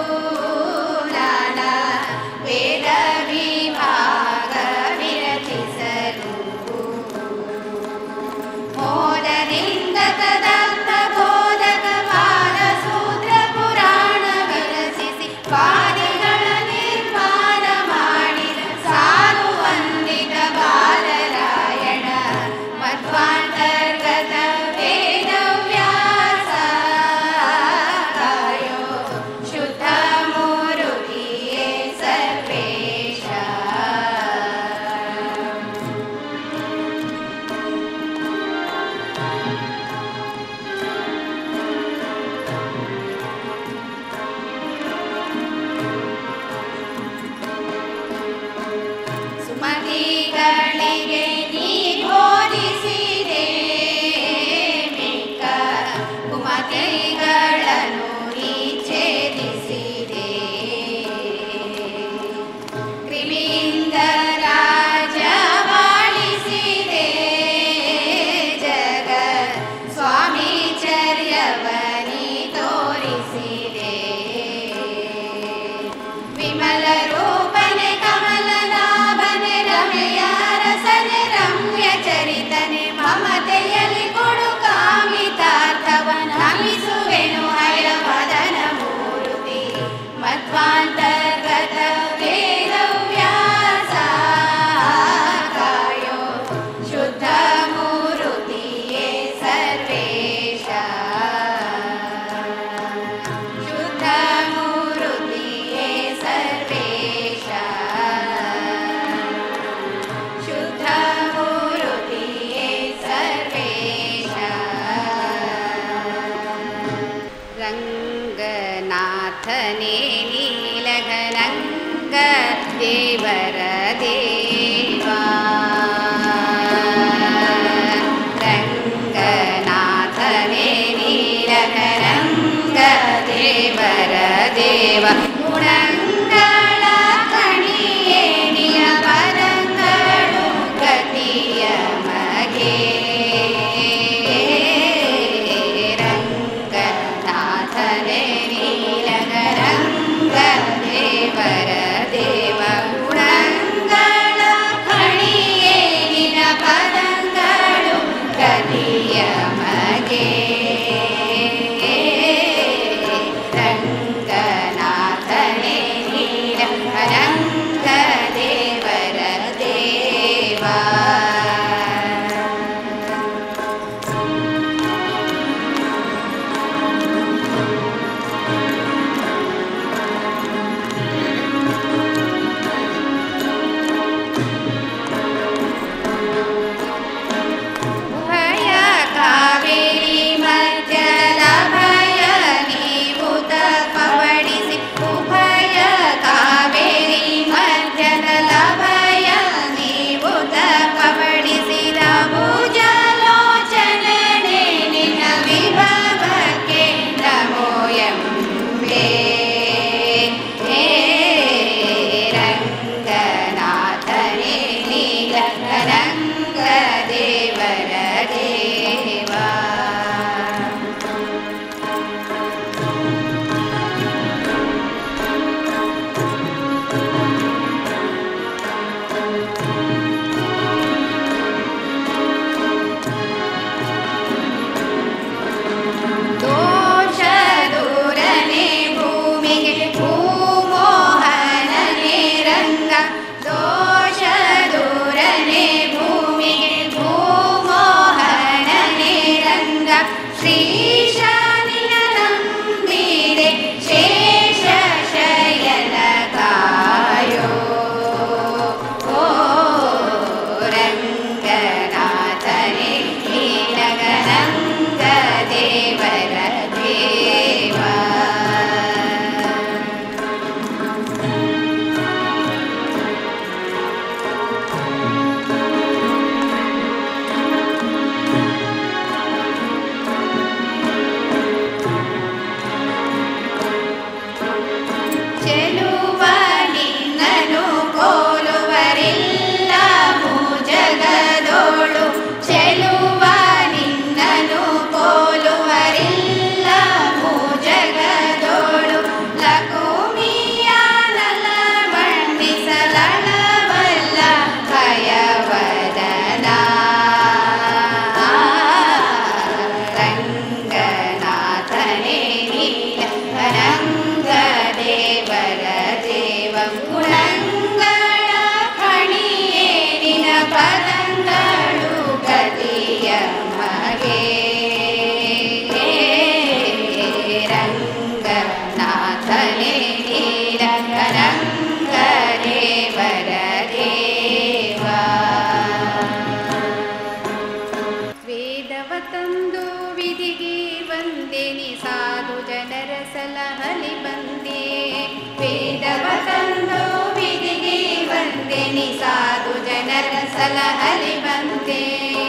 ನಾನಾ ವೇದ ವಿಭಾಗ ವಿರಚಿಸಲು ಮೋದದಿಂದ ತದರ್ಥ ಬೋಧಕ ಬಾಲಸೂತ್ರ ಪುರಾಣ ವಿರಚಿಸಿ ಪಾದಿಗಳ ನಿರ್ಮಾಣ ಮಾಡಿದ ಸಾಧು ವಂದಿತ ಬಾಲರಾಯಣ ಮಧ್ವಾಂತರ್ಗತ ವೇದವ್ಯಾಸ ಕಾಯೋ ಶುದ್ಧ ಮೂರುತಿಯೇ ಸರ್ವೇಶ ಸುಮತಿಗಳಿಗೆ ನೀ ಬೋಧಿಸಿದೆ ಮಿಕ್ಕ ಕುಮತಿಗಳನ್ನು ನೀ ಛೇದಿಸಿದೆ ಕ್ರಿಮಿಯಿಂದ ರಾಜ ಬಾಳಿಸಿದೆ ಜಗ ಸ್ವಾಮಿ ಚರ್ಯವನಿ ತೋರಿಸಿದೆ ವಿಮಲ ರೂಪನೆ ಕಮಲನಾಭನೆ ರಮೆಯ ರಸನೆ ರಮ್ಯ ಚರಿತನೆ ಮಮತೆಯಲ್ಲಿ ಕೊಡು ಕಾಮಿತಾರ್ಥವ ನಮಿಸುವೆನು ಹಯವದನ ಮೂರುತಿ ಮಧ್ವಾಂತರ್ಗತ ವೇದವ್ಯಾಸ ಕಾಯೋ ಶುದ್ಧ ಮೂರುತಿಯೇ ಸರ್ವೇಶ ಶುದ್ಧ ಮೂರುತಿಯೇ ಸರ್ವೇಶ ಶುದ್ಧ ಮೂರುತಿಯೇ ಸರ್ವೇಶ ರಂಗನಾಥನೇ ನೀಲಘನಂಗ ದೇವರ ದೇವಾ ರಂಗನಾಥನೇ ನೀಲಘನಂಗ ದೇವರ ದೇವ ಗುಣಂಗಳ ಕಣಿಯೇ ನಿಯ ಪರಂಗಳು ಗತಿಯ ಮಗೆ ರಂಗನಾಥನೇ ನೀಲಗರಂಗ ದೇವರ ದೇವ ಗುಣಂಗಳ ಕಣಿಯೇ ನಿನ ಪದಂಗಳು ಗತಿಯ ಮಗೆ ರಂಗನಾಥ ವೇದವ ತಂದು ವಿಧಿಗೆ ಬಂದೆನಿ ಸಾಧು ಜನರ ಸಲಹಲಿ ಬಂದೆ ವೇದವ ತಂದು ವಿಧಿಗೆ ಬಂದೆನಿ ಸಾಧು ಜನರ ಸಲಹಲಿ ಬಂದೆ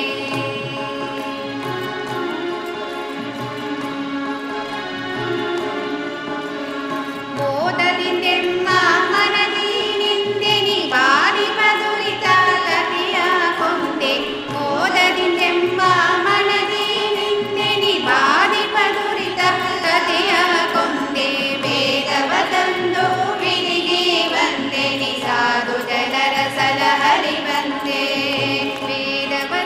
ಬೋಧದಿಂದೆಮ್ಮ ಮನದಿ ನಿಂದೆನಿ ಬಾರಿ ಬದುರಿತ ಕಥೆಯ ಕೊಂದೆ ಬೋಧದಿಂದೆಮ್ಮ ಮನದಿ ನಿಂದೆನಿ ಬಾರಿ ಬದುರಿತ ಕಥೆಯ ಕೊಂದೆ ವೇದವ ತಂದು ವಿಧಿಗೆ ಬಂದೆನಿ ಸಾಧು ಜನರ ಸಲಹರಿ ಬಂದೆ ವೇದವ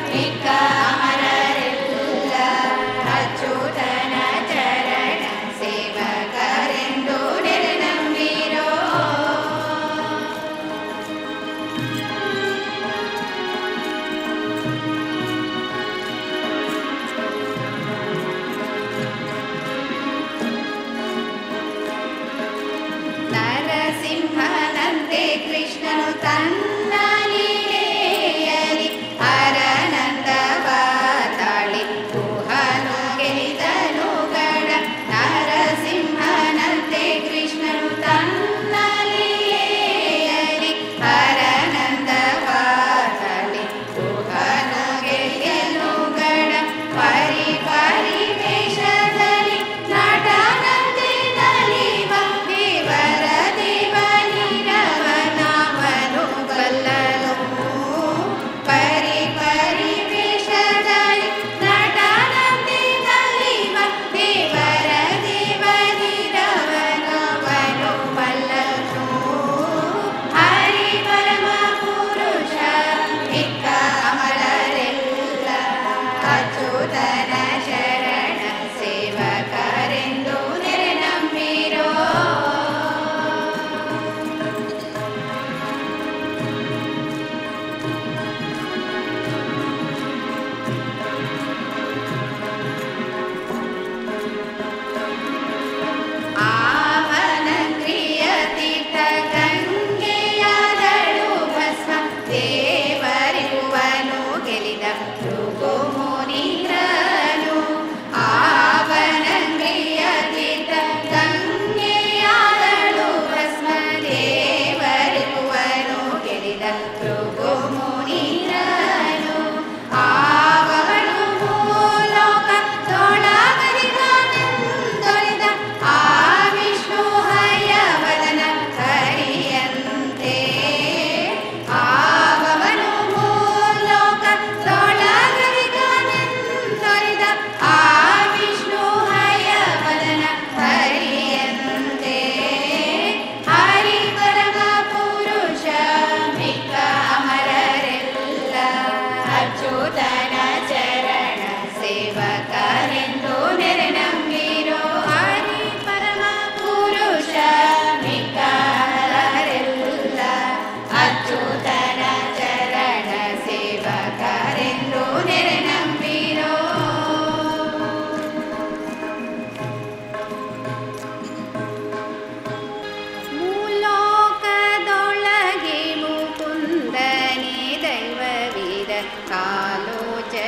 ಮಿಕ್ಕ ಅಮರರೆಲ್ಲ ಅಚ್ಯುತನ ಚರಣ ಸೇವಕರೆಂದು ನೆರೆನಂಬಿರೋ ನರಸಿಂಹನಂತೆ ಕೃಷ್ಣನು ತನ್ನ ಲೀಲೆಯಲಿ ಹರನಂದವ ತಾಳಿ ಕುಹನು ಗೆಲಿದನು ಗಡ ನರಸಿಂಹನಂತೆ ಕೃಷ್ಣನು ತನ್ನ ಲೀಲೆಯಲಿ ಹರನಂದವ ತಾಳಿ ಕುಹನು ಗೆಲಿದನು ಗಡ ಪರಿ ಪರಿ ವೇಷದಲ್ಲಿ ನಟನಂತೆ ನಲಿವ ದೇವರ ದೇವನಿರವನವನು ಬಲ್ಲನು ಪರಿ ಪರಿ ವೇಷದಲ್ಲಿ ನಟನಂತೆ ನಲಿವ ದೇವರ ದೇವನಿರವನವನು ಬಲ್ಲನು ಹರಿ ಪರಮ ಪುರುಷ ಮಿಕ್ಕ ಅಮರರೆಲ್ಲ ಅಚ್ಯುತನ ಶರಣ ಸೇವಕರೆಂದು ನೆರೆನಂಬಿರೋ ಆವನಂದ್ರಿಯ ತೀರ್ಥ ಗಂಗೆಯಾದಳು ಭಸ್ಮ ದೇವರಿರುವನು ಗೆಲಿದ ಭೃಗು ಮುನಿಂದ್ರನು ಆವನಂದ್ರಿಯ ತೀರ್ಥ ಗಂಗೆಯಾದಳು ಭಸ್ಮ ದೇವರಿರುವನು ಗೆಲಿದ ಭೃಗು ಮುನಿಂದ್ರನು ಆವವನು ಭೂಲೋಕ ತೊಳಗರಿದನೆಂದೊಲಿದ ಆ ವಿಷ್ಣು ಹಯವದನ ಹರಿಯಂತೆ ಆವವನು ಭೂಲೋಕ ತೊಳಗರಿದನೆಂದೊಲಿದ ಆ ವಿಷ್ಣು ಹಯವದನ ಹರಿಯಂತೆ ಹರಿ ಪರಮ ಪುರುಷ ಮಿಕ್ಕ ಅಮರರೆಲ್ಲ ಅಚ್ಯುತನ ಚರಣ ಸೇವಕರೆಂದು ನೆರೆನಂಬಿರೋ ಹರಿ ಪರಮ ಪುರುಷ ಮಿಕ್ಕ ಅಮರರೆಲ್ಲ ಅಚ್ಯುತನ ಚರಣ ಸೇವಕರೆಂದು ನೆರೆನಂಬಿರೋ ಮೂಲೋಕದೊಳಗೆ ಮುಕುಂದನೆ ದೈವವಿದ ಕಾಲೋಚ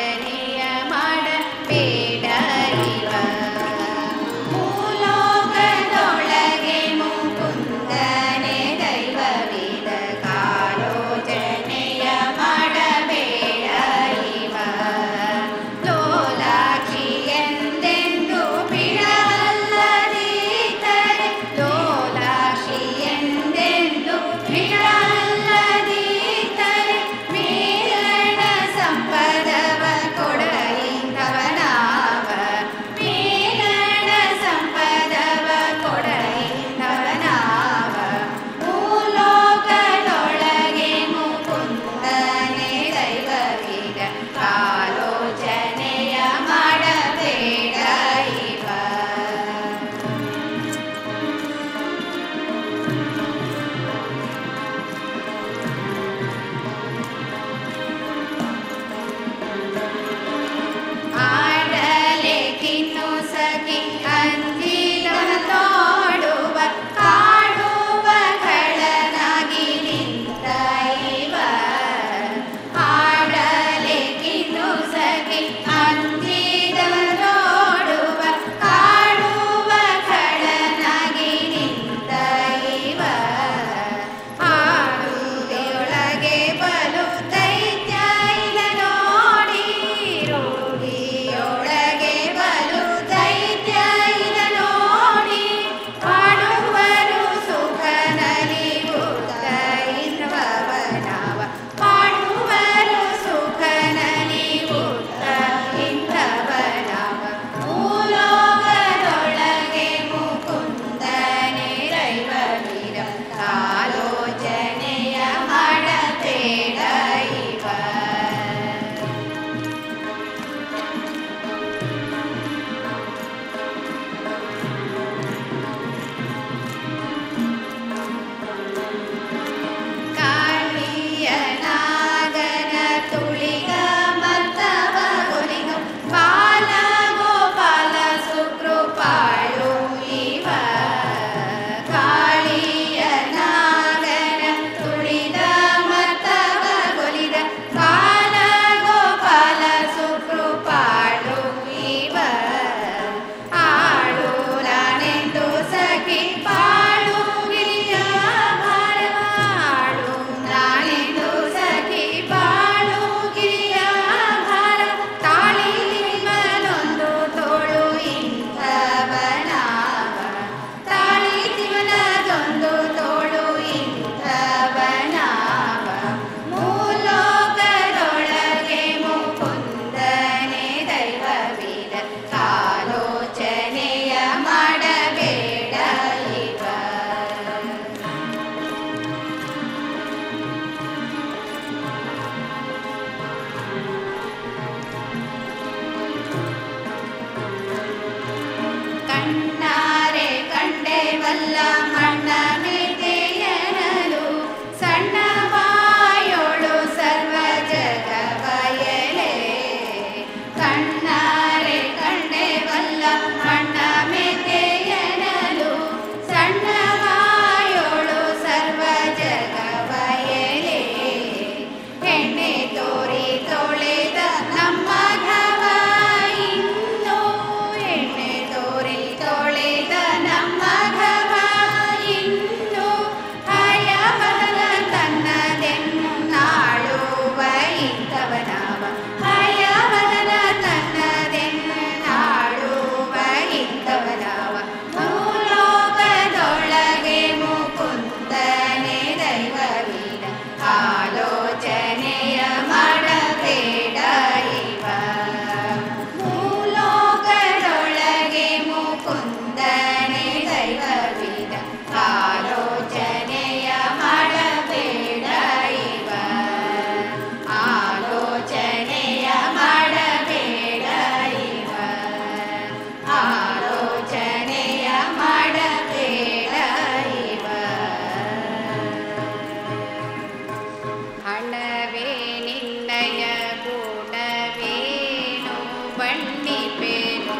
ಬಣ್ಣಿಪೇನು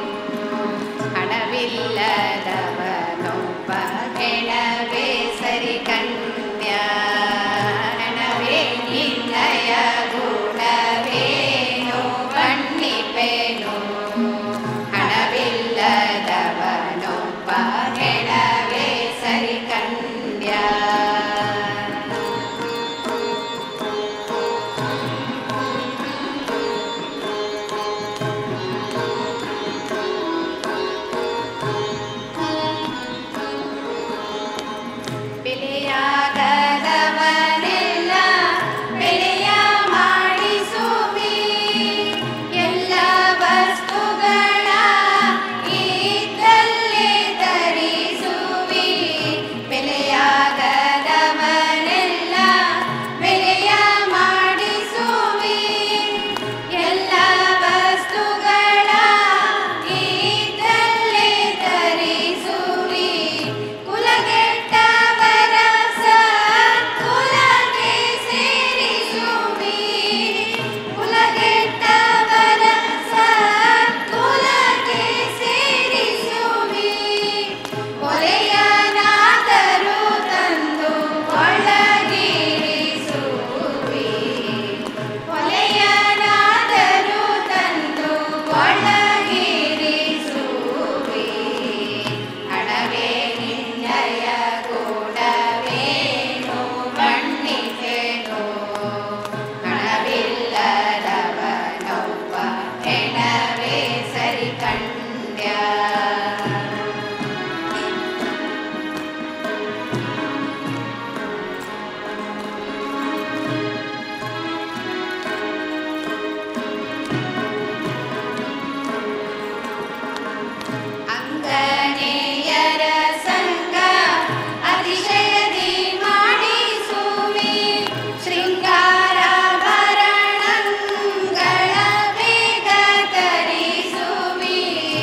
ಹಣವಿಲ್ಲದವನೊಬ್ಬ ಹೆಣವೇ ಸರಿ ಕನ್ಯ ಹಣವೇ ನಿನ್ನಯ ಗುಣವೇನು ಬಣ್ಣಿಪೇನು ಹಣವಿಲ್ಲದವನೊಬ್ಬ ಹೆಣವೇ ಸರಿ ಕನ್ಯ ಬೆಲೆಯಾಗದವನೆಲ್ಲ ಬೆಲೆಯ ಮಾಡಿಸುವಿ ಎಲ್ಲ ವಸ್ತುಗಳ ಇದ್ದಲ್ಲೇ ತರಿಸುವಿ ಬೆಲೆಯಾಗದವನೆಲ್ಲ ಬೆಲೆಯ ಮಾಡಿಸುವಿ ಎಲ್ಲ ವಸ್ತುಗಳ ಇದ್ದಲ್ಲೇ ತರಿಸುವಿ ಕುಲಗೆಟ್ಟವರ ಕುಲಗೆ ಸೇರಿಸುವಿ ಕುಲಗೆಟ್ಟವರ ಕುಲಗೆ ಸೇರಿಸುವಿ ಒಲೆಯನಾದರೂ ತಂದು ಒಳಗಿರಿಸುವಿ ಒಲೆಯನಾದರೂ ತಂದು ಒಳಗಿರಿಸುವಿ ಹಣವೇ ನಿನ್ನಯ ಗೂಢವೇನು ಬಣ್ಣಿಸೇನು ಹಣವಿಲ್ಲದವನೊಬ್ಬ ಹೆಣವೇ ಸರಿ ಕಂಡ್ಯ ಅಂಗನೆಯರ ಸಂಗ ಅತಿಶಯದಿ ಮಾಡಿಸುವಿ ಶೃಂಗಾರಾಭರಣಗಳ ಬೇಗ ತರಿಸುವಿ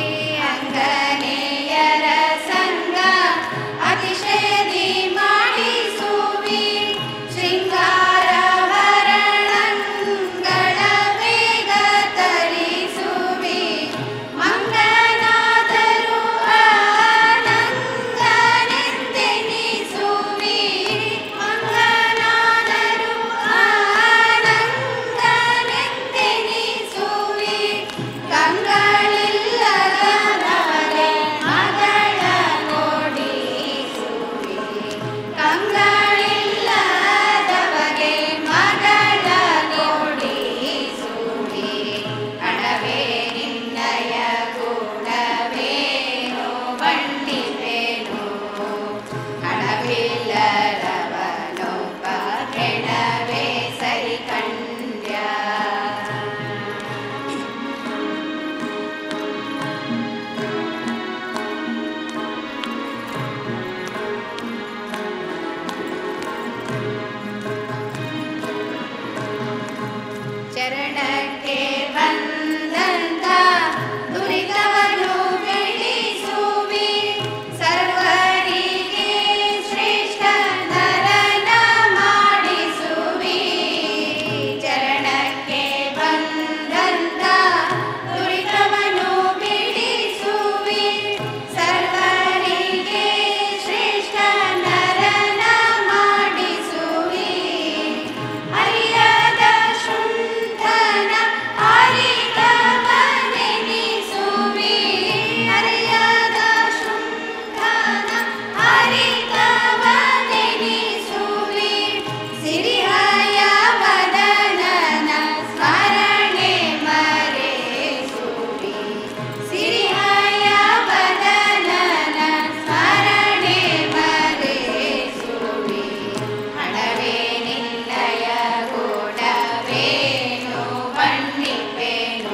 ಅಂಗನೆಯರ ಸಂಗ ಅತಿಶಯದಿ ಮಾಡಿಸುವಿ ಶೃಂಗಾರಾಭರಣಗಳ ಬೇಗ ತರಿಸುವಿ ಮಂಗನಾದರೂ ಆನಂದನೆಂದೆನಿಸುವಿ ಮಂಗನಾದರೂ ಆನಂದನೆಂದೆನಿಸುವಿ ಕಂಗಳಿಲ್ಲದ ನಮಗೆ ಮಗಳ ನೋಡಿಸುವಿ ಕಂಗಳಿಲ್ಲದವಗೆ ಮಗಳ ನೋಡಿಸುವಿ ಹಣವೇ ನಿನ್ನಯ ಗುಣವೇನು ಬಣ್ಣಿಪೇನು ಹಣವಿಲ್ಲದವನೊಬ್ಬ ಹೆಣವೇ ಸರಿ ಕಂಡ್ಯ ಚರಣಕ್ಕೆ ಬಂದಂತ ದುರಿತವನ್ನು ಬಿಡಿಸುವಿ ಸರ್ವರಿಗೆ ಶ್ರೇಷ್ಠ ನರನ ಮಾಡಿಸುವಿ ಚರಣಕ್ಕೆ ಬಂದಂತ ದುರಿತವನ್ನು ಬಿಡಿಸುವಿ ಸರ್ವರಿಗೆ ಶ್ರೇಷ್ಠ ನರನ ಮಾಡಿಸುವಿ ಅರಿಯದ ಶುಂಠನ ಅರಿತವನೆನಿಸುವಿ ಅರಿಯದ ಶುಂಠನ ಅರಿತವನೆನಿಸುವಿ ಸಿರಿಹಯ ವದನನ ಸ್ಮರಣೆ ಮರೆಸುವಿ ಸಿರಿಹಯ ವದನನ ಸ್ಮರಣೆ ಮರೆಸುವಿ ಹಣವೇ ನಿನ್ನಯ ಗುಣವೇನು ಬಣ್ಣಿಪೇನು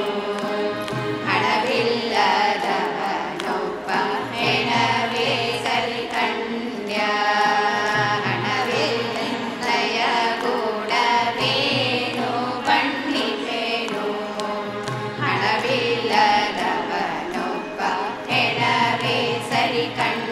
ಹಣವಿಲ್ಲದವನೊಬ್ಬ ಹೆಣವೇ ಸರಿ ಕಂಡ್ಯ ಹಣವೇ ನಿನ್ನಯ ಗುಣವೇನು ಬಣ್ಣಿಪೇನು ಹಣವಿಲ್ಲದವನೊಬ್ಬ ಹೆಣವೇ ಸರಿ ಕಂಡ್ಯ